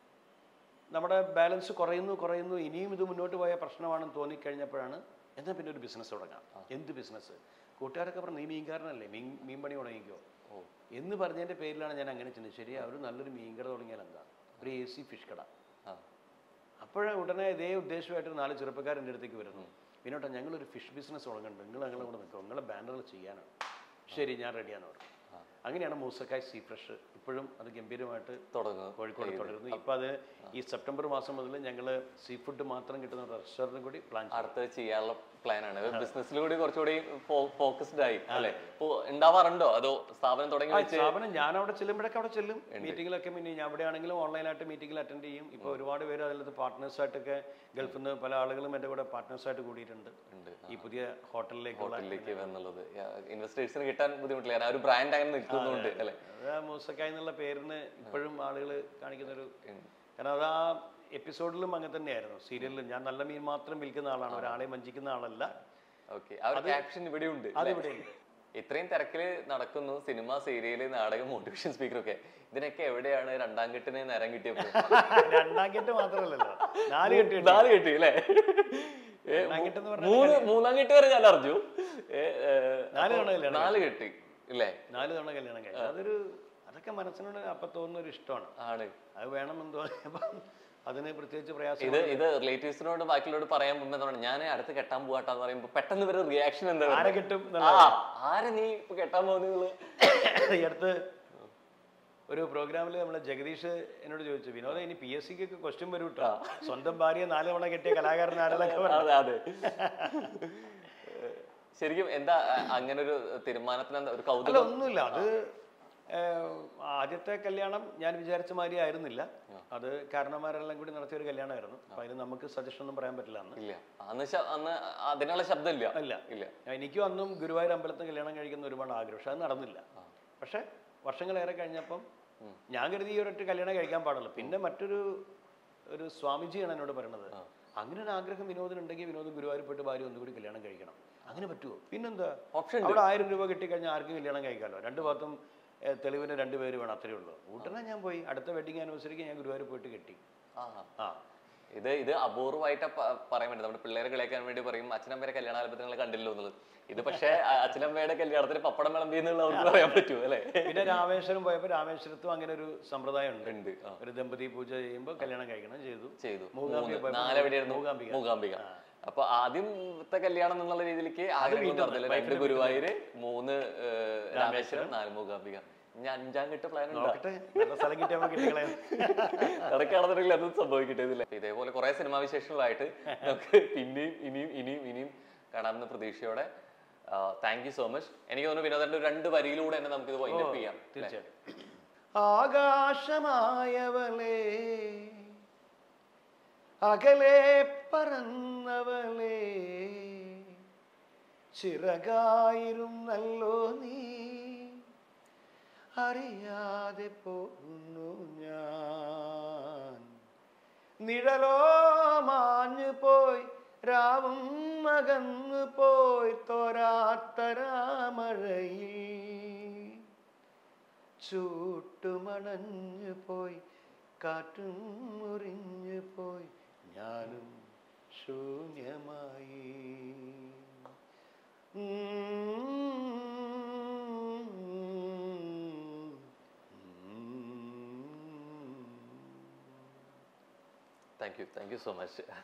നമ്മുടെ ബാലൻസ് കുറയുന്നു കുറയുന്നു ഇനിയും ഇത് മുന്നോട്ട് പോയ പ്രശ്നമാണെന്ന് തോന്നിക്കഴിഞ്ഞപ്പോഴാണ് എന്നാൽ പിന്നെ ഒരു ബിസിനസ് തുടങ്ങാം എന്ത് ബിസിനസ് കൂട്ടുകാരൊക്കെ പറഞ്ഞു നീ മീൻകാരനല്ലേ മീൻ മീൻ പണി തുടങ്ങിക്കോ ഓ എന്ന് പറഞ്ഞതിൻ്റെ പേരിലാണ് ഞാൻ അങ്ങനെ ചിന്തിച്ചത് ശരി അവർ നല്ലൊരു മീൻ കട തുടങ്ങിയാൽ എന്താ ഒരു എ സി ഫിഷ് കട ആ അപ്പോഴേ ഉടനെ ഇതേ ഉദ്ദേശമായിട്ട് നാല് ചെറുപ്പക്കാർ എൻ്റെ അടുത്തേക്ക് വരുന്നു വിനോട്ടാ ഞങ്ങളൊരു ഫിഷ് ബിസിനസ് തുടങ്ങുന്നുണ്ട് നിങ്ങൾ ഞങ്ങളെ കൂടെ നിൽക്കും നിങ്ങളെ ബാനറുകൾ ചെയ്യാനാണ് ശരി ഞാൻ റെഡിയാന്ന് പറഞ്ഞു അങ്ങനെയാണ് മൂസക്കായ് സീ ഫ്രഷ് ഇപ്പോഴും അത് ഗംഭീരമായിട്ട് തുടങ്ങും കോഴിക്കോട് തുടരുന്നു ഇപ്പം അത് ഈ സെപ്റ്റംബർ മാസം മുതൽ ഞങ്ങൾ സീ ഫുഡ് മാത്രം കിട്ടുന്ന ഒരു റെസ്റ്റോറൻറ്റും കൂടി പ്ലാൻ ചെയ്തു അടുത്ത് ചെയ്യാനുള്ള പ്ലാൻ ആണ് ബിസിനസ്സിൽ കൂടി കുറച്ചുകൂടി ഫോക്കസ്ഡ് ആയി അല്ലെ ഇപ്പൊ ഉണ്ടാവാറുണ്ടോ അതോ സ്ഥാപനം തുടങ്ങി വെച്ച് സ്ഥാപനം ഞാൻ അവിടെ ചെല്ലുമ്പോഴൊക്കെ അവിടെ ചെല്ലും മീറ്റിങ്ങിലൊക്കെ പിന്നെ ഞാൻ അവിടെ ആണെങ്കിലും ഓൺലൈനായിട്ട് മീറ്റിങ്ങിൽ അറ്റൻഡ് ചെയ്യും ഇപ്പോൾ ഒരുപാട് പേര് അതിലത്ത് പാർട്ട്നേഴ്സായിട്ടൊക്കെ ഗൾഫിൽ നിന്ന് പല ആളുകളും എൻ്റെ കൂടെ പാർട്ട്നേഴ്സായിട്ട് കൂടിയിട്ടുണ്ട് ഉണ്ട് ഈ പുതിയ ഹോട്ടലിലേക്കുള്ള ഹോട്ടലിലേക്ക് എന്നുള്ളത് ഇൻവെസ്റ്റേഴ്സിന് കിട്ടാൻ ബുദ്ധിമുട്ടില്ല കാരണം ആ ഒരു ബ്രാൻഡ് അങ്ങനെ നിൽക്കുന്നുണ്ട് അല്ലെ അത് മൂസക്കായ് എന്നുള്ള പേരിന് ഇപ്പോഴും ആളുകൾ കാണിക്കുന്ന ഒരു കാരണം അത് ആ എപ്പിസോഡിലും അങ്ങനെ തന്നെയായിരുന്നു സീരിയലിലും ഞാൻ നല്ല മീൻ മാത്രം വിൽക്കുന്ന ആളാണ് ഒരാളെ വഞ്ചിക്കുന്ന ആളല്ല ഓക്കെ ആ ഒരു ക്യാപ്ഷൻ ഇവിടെ ഉണ്ട് അതിവിടെ ഉണ്ട് ഇത്രയും തിരക്കില് നടക്കുന്നു സിനിമ സീരിയല് നാടകം മോട്ടിവേഷൻ സ്പീക്കർ ഒക്കെ ഇതിനൊക്കെ എവിടെയാണ് രണ്ടാം കെട്ടിന് നേരം കിട്ടിയപ്പോൾ രണ്ടാം കെട്ട് മാത്രമല്ലല്ലോ നാല് കെട്ട് കിട്ടി. നാല് കെട്ടി അല്ലേ ഏ, രണ്ടാം കെട്ട് എന്ന് പറഞ്ഞാൽ മൂന്ന് മൂന്നാം കെട്ട് വരെ ഞാൻ അറിഞ്ഞു ഏ, ഏ, നാല് തവണ കല്യാണം നാല് കെട്ടി ഇല്ലേ നാല് തവണ കല്യാണം കഴിച്ചു അതൊരു അതൊക്കെ മനസ്സിനോട് അപ്പൊ തോന്നുന്ന ഒരു ഇഷ്ടമാണ് ആണ് അത് വേണമെന്ന് തോന്നിയപ്പം അതിന് പ്രത്യേകിച്ച് പ്രയാസം ഇത് ഇത് റിലേറ്റീവ്സിനോട് ബാക്കിയുള്ളവരോട് പറയാൻ മുമ്പേ എന്താണ് ഞാൻ അടുത്ത് കെട്ടാൻ പോവാട്ടാന്ന് പറയുമ്പോ പെട്ടെന്ന് ഇവരുടെ റിയാക്ഷൻ എന്താ വരുന്നത്? ആരെ കിട്ടും ആ ആരെ നീ ഇപ്പൊ കെട്ടാൻ പോകുന്നത് ഈ അടുത്ത് ഒരു പ്രോഗ്രാമിൽ നമ്മളെ ജഗദീഷ് എന്നോട് ചോദിച്ചു വിനോദ ഇനി പി എസ് സിക്ക് ക്വസ്റ്റ്യൻ വരും കേട്ടോ സ്വന്തം ഭാര്യയെ നാല് തവണ കെട്ടിയ കലാകാരൻ ആരെന്നൊക്കെ പറഞ്ഞു അതെ അതെ ശരിക്കും എന്താ അ- അങ്ങനെ ഒരു തീരുമാനത്തിന് എന്താ ഒരു അല്ല കൗതുകം ഒന്നുമില്ല അത് ഏഹ്, ആദ്യത്തെ കല്യാണം ഞാൻ വിചാരിച്ച മാതിരി ആയിരുന്നില്ല അത് കാരണന്മാരെല്ലാം കൂടി നടത്തിയ ഒരു കല്യാണമായിരുന്നു അപ്പൊ അതിന് നമുക്ക് സജഷൻ ഒന്നും പറയാൻ പറ്റില്ല അന്ന് ഇല്ല അന്ന് ശ- അന്ന് അതിനുള്ള ശബ്ദം ഇല്ല ഇല്ല ഇല്ല എനിക്കും അന്നും ഗുരുവായൂർ അമ്പലത്തിൽ കല്യാണം കഴിക്കുന്ന ഒരുപാട് ആഗ്രഹം പക്ഷെ അത് നടന്നില്ല പക്ഷെ വർഷങ്ങളേറെ കഴിഞ്ഞപ്പം ഞാൻ കരുതി ഈ ഒരൊറ്റ കല്യാണം കഴിക്കാൻ പാടുള്ളൂ പിന്നെ മറ്റൊരു ഒരു സ്വാമിജിയാണ് എന്നോട് പറയുന്നത് അങ്ങനെ ഒരു ആഗ്രഹം വിനോദിനുണ്ടെങ്കിൽ വിനോദ് ഗുരുവായൂർ പോയിട്ട് ഭാര്യ ഒന്നുകൂടി കല്യാണം കഴിക്കണം അങ്ങനെ പറ്റുമോ പിന്നെന്താ ഓപ്ഷൻ അവിടെ ആയിരം രൂപ കിട്ടിക്കഴിഞ്ഞാൽ ആർക്കും കല്യാണം കഴിക്കാമല്ലോ രണ്ട് ഭാഗത്തും ഏഹ്, തെളിവിന് രണ്ട് പേര് വേണം അത്രേ ഉള്ളൂ ഉടനെ ഞാൻ പോയി അടുത്ത വെഡിങ് ആനിവേഴ്സറിക്ക് ഞാൻ ഗുരുവായൂർ പോയിട്ട് കെട്ടി ആ ആ ഇത് ഇത് അപൂർവമായിട്ട് പറയാൻ വേണ്ടി നമ്മുടെ പിള്ളേരെ കളിയാക്കാൻ വേണ്ടി പറയും അച്ഛനമ്മയുടെ കല്യാണാലപ്പത്തിൽ നിങ്ങൾ കണ്ടില്ലോ എന്നുള്ളത് ഇത് പക്ഷേ അ- അച്ഛനമ്മയുടെ കല്യാണത്തിന് പപ്പടം വിളമ്പി എന്നുള്ള അവർക്ക് പറയാൻ പറ്റുമോ അല്ലേ പിന്നെ രാമേശ്വരം പോയപ്പോൾ രാമേശ്വരത്തും അങ്ങനെ ഒരു സമ്പ്രദായം ഉണ്ട് ഉണ്ട് ആ ഒരു ദമ്പതി പൂജ ചെയ്യുമ്പോൾ കല്യാണം കഴിക്കണം ചെയ്തു ചെയ്തു മൂകാംബിക മൂന്ന് പോയപ്പോ നാലെവിടെയായിരുന്നു മൂകാംബിക. മൂകാംബിക അപ്പൊ ആദ്യത്തെ കല്യാണം എന്നുള്ള രീതിയിലേക്ക് ആഗ്രഹം വീട്ടിൽ നടന്നില്ല രണ്ട് ഗുരുവായൂര് മൂന്ന് ഏഹ്, രാമേശ്വരം നാല് മൂകാംബിക ഇനി അഞ്ചാം കെട്ട് പ്ലാൻ ഉണ്ടോ നോക്കട്ടെ നല്ല സ്ഥലം കിട്ടിയാൽ നമുക്ക് കിട്ടിക്കളയാം ഇടയ്ക്കാണെന്നുണ്ടെങ്കിൽ അത് സംഭവിക്കട്ടെ ഇതില്ല ഇതേപോലെ കുറെ സിനിമാ വിശേഷങ്ങളായിട്ട് നമുക്ക് പിന്നെയും ഇനിയും ഇനിയും ഇനിയും കാണാമെന്ന പ്രതീക്ഷയോടെ താങ്ക് യു സോ മച്ച് എനിക്ക് തോന്നുന്നു വിനോദന്റെ ഒരു രണ്ട് വരിയിലൂടെ തന്നെ നമുക്ക് ഇത് വൈൻഡപ്പ് ചെയ്യാം അല്ലേ? തീർച്ചയായിട്ടും ആകാശമായവളേ അകലെ പറന്നവളേ ചിറകായിരുന്നല്ലോ നീ അറിയാതെ പോകുന്നു ഞാൻ നിഴലോ മാഞ്ഞു പോയി രാവും അകന്നു പോയി തോരാത്തരാമഴയിൽ ചൂട്ടുമണഞ്ഞു പോയി കാറ്റും മുറിഞ്ഞു പോയി ഞാനും ശൂന്യമായി thank you thank you so much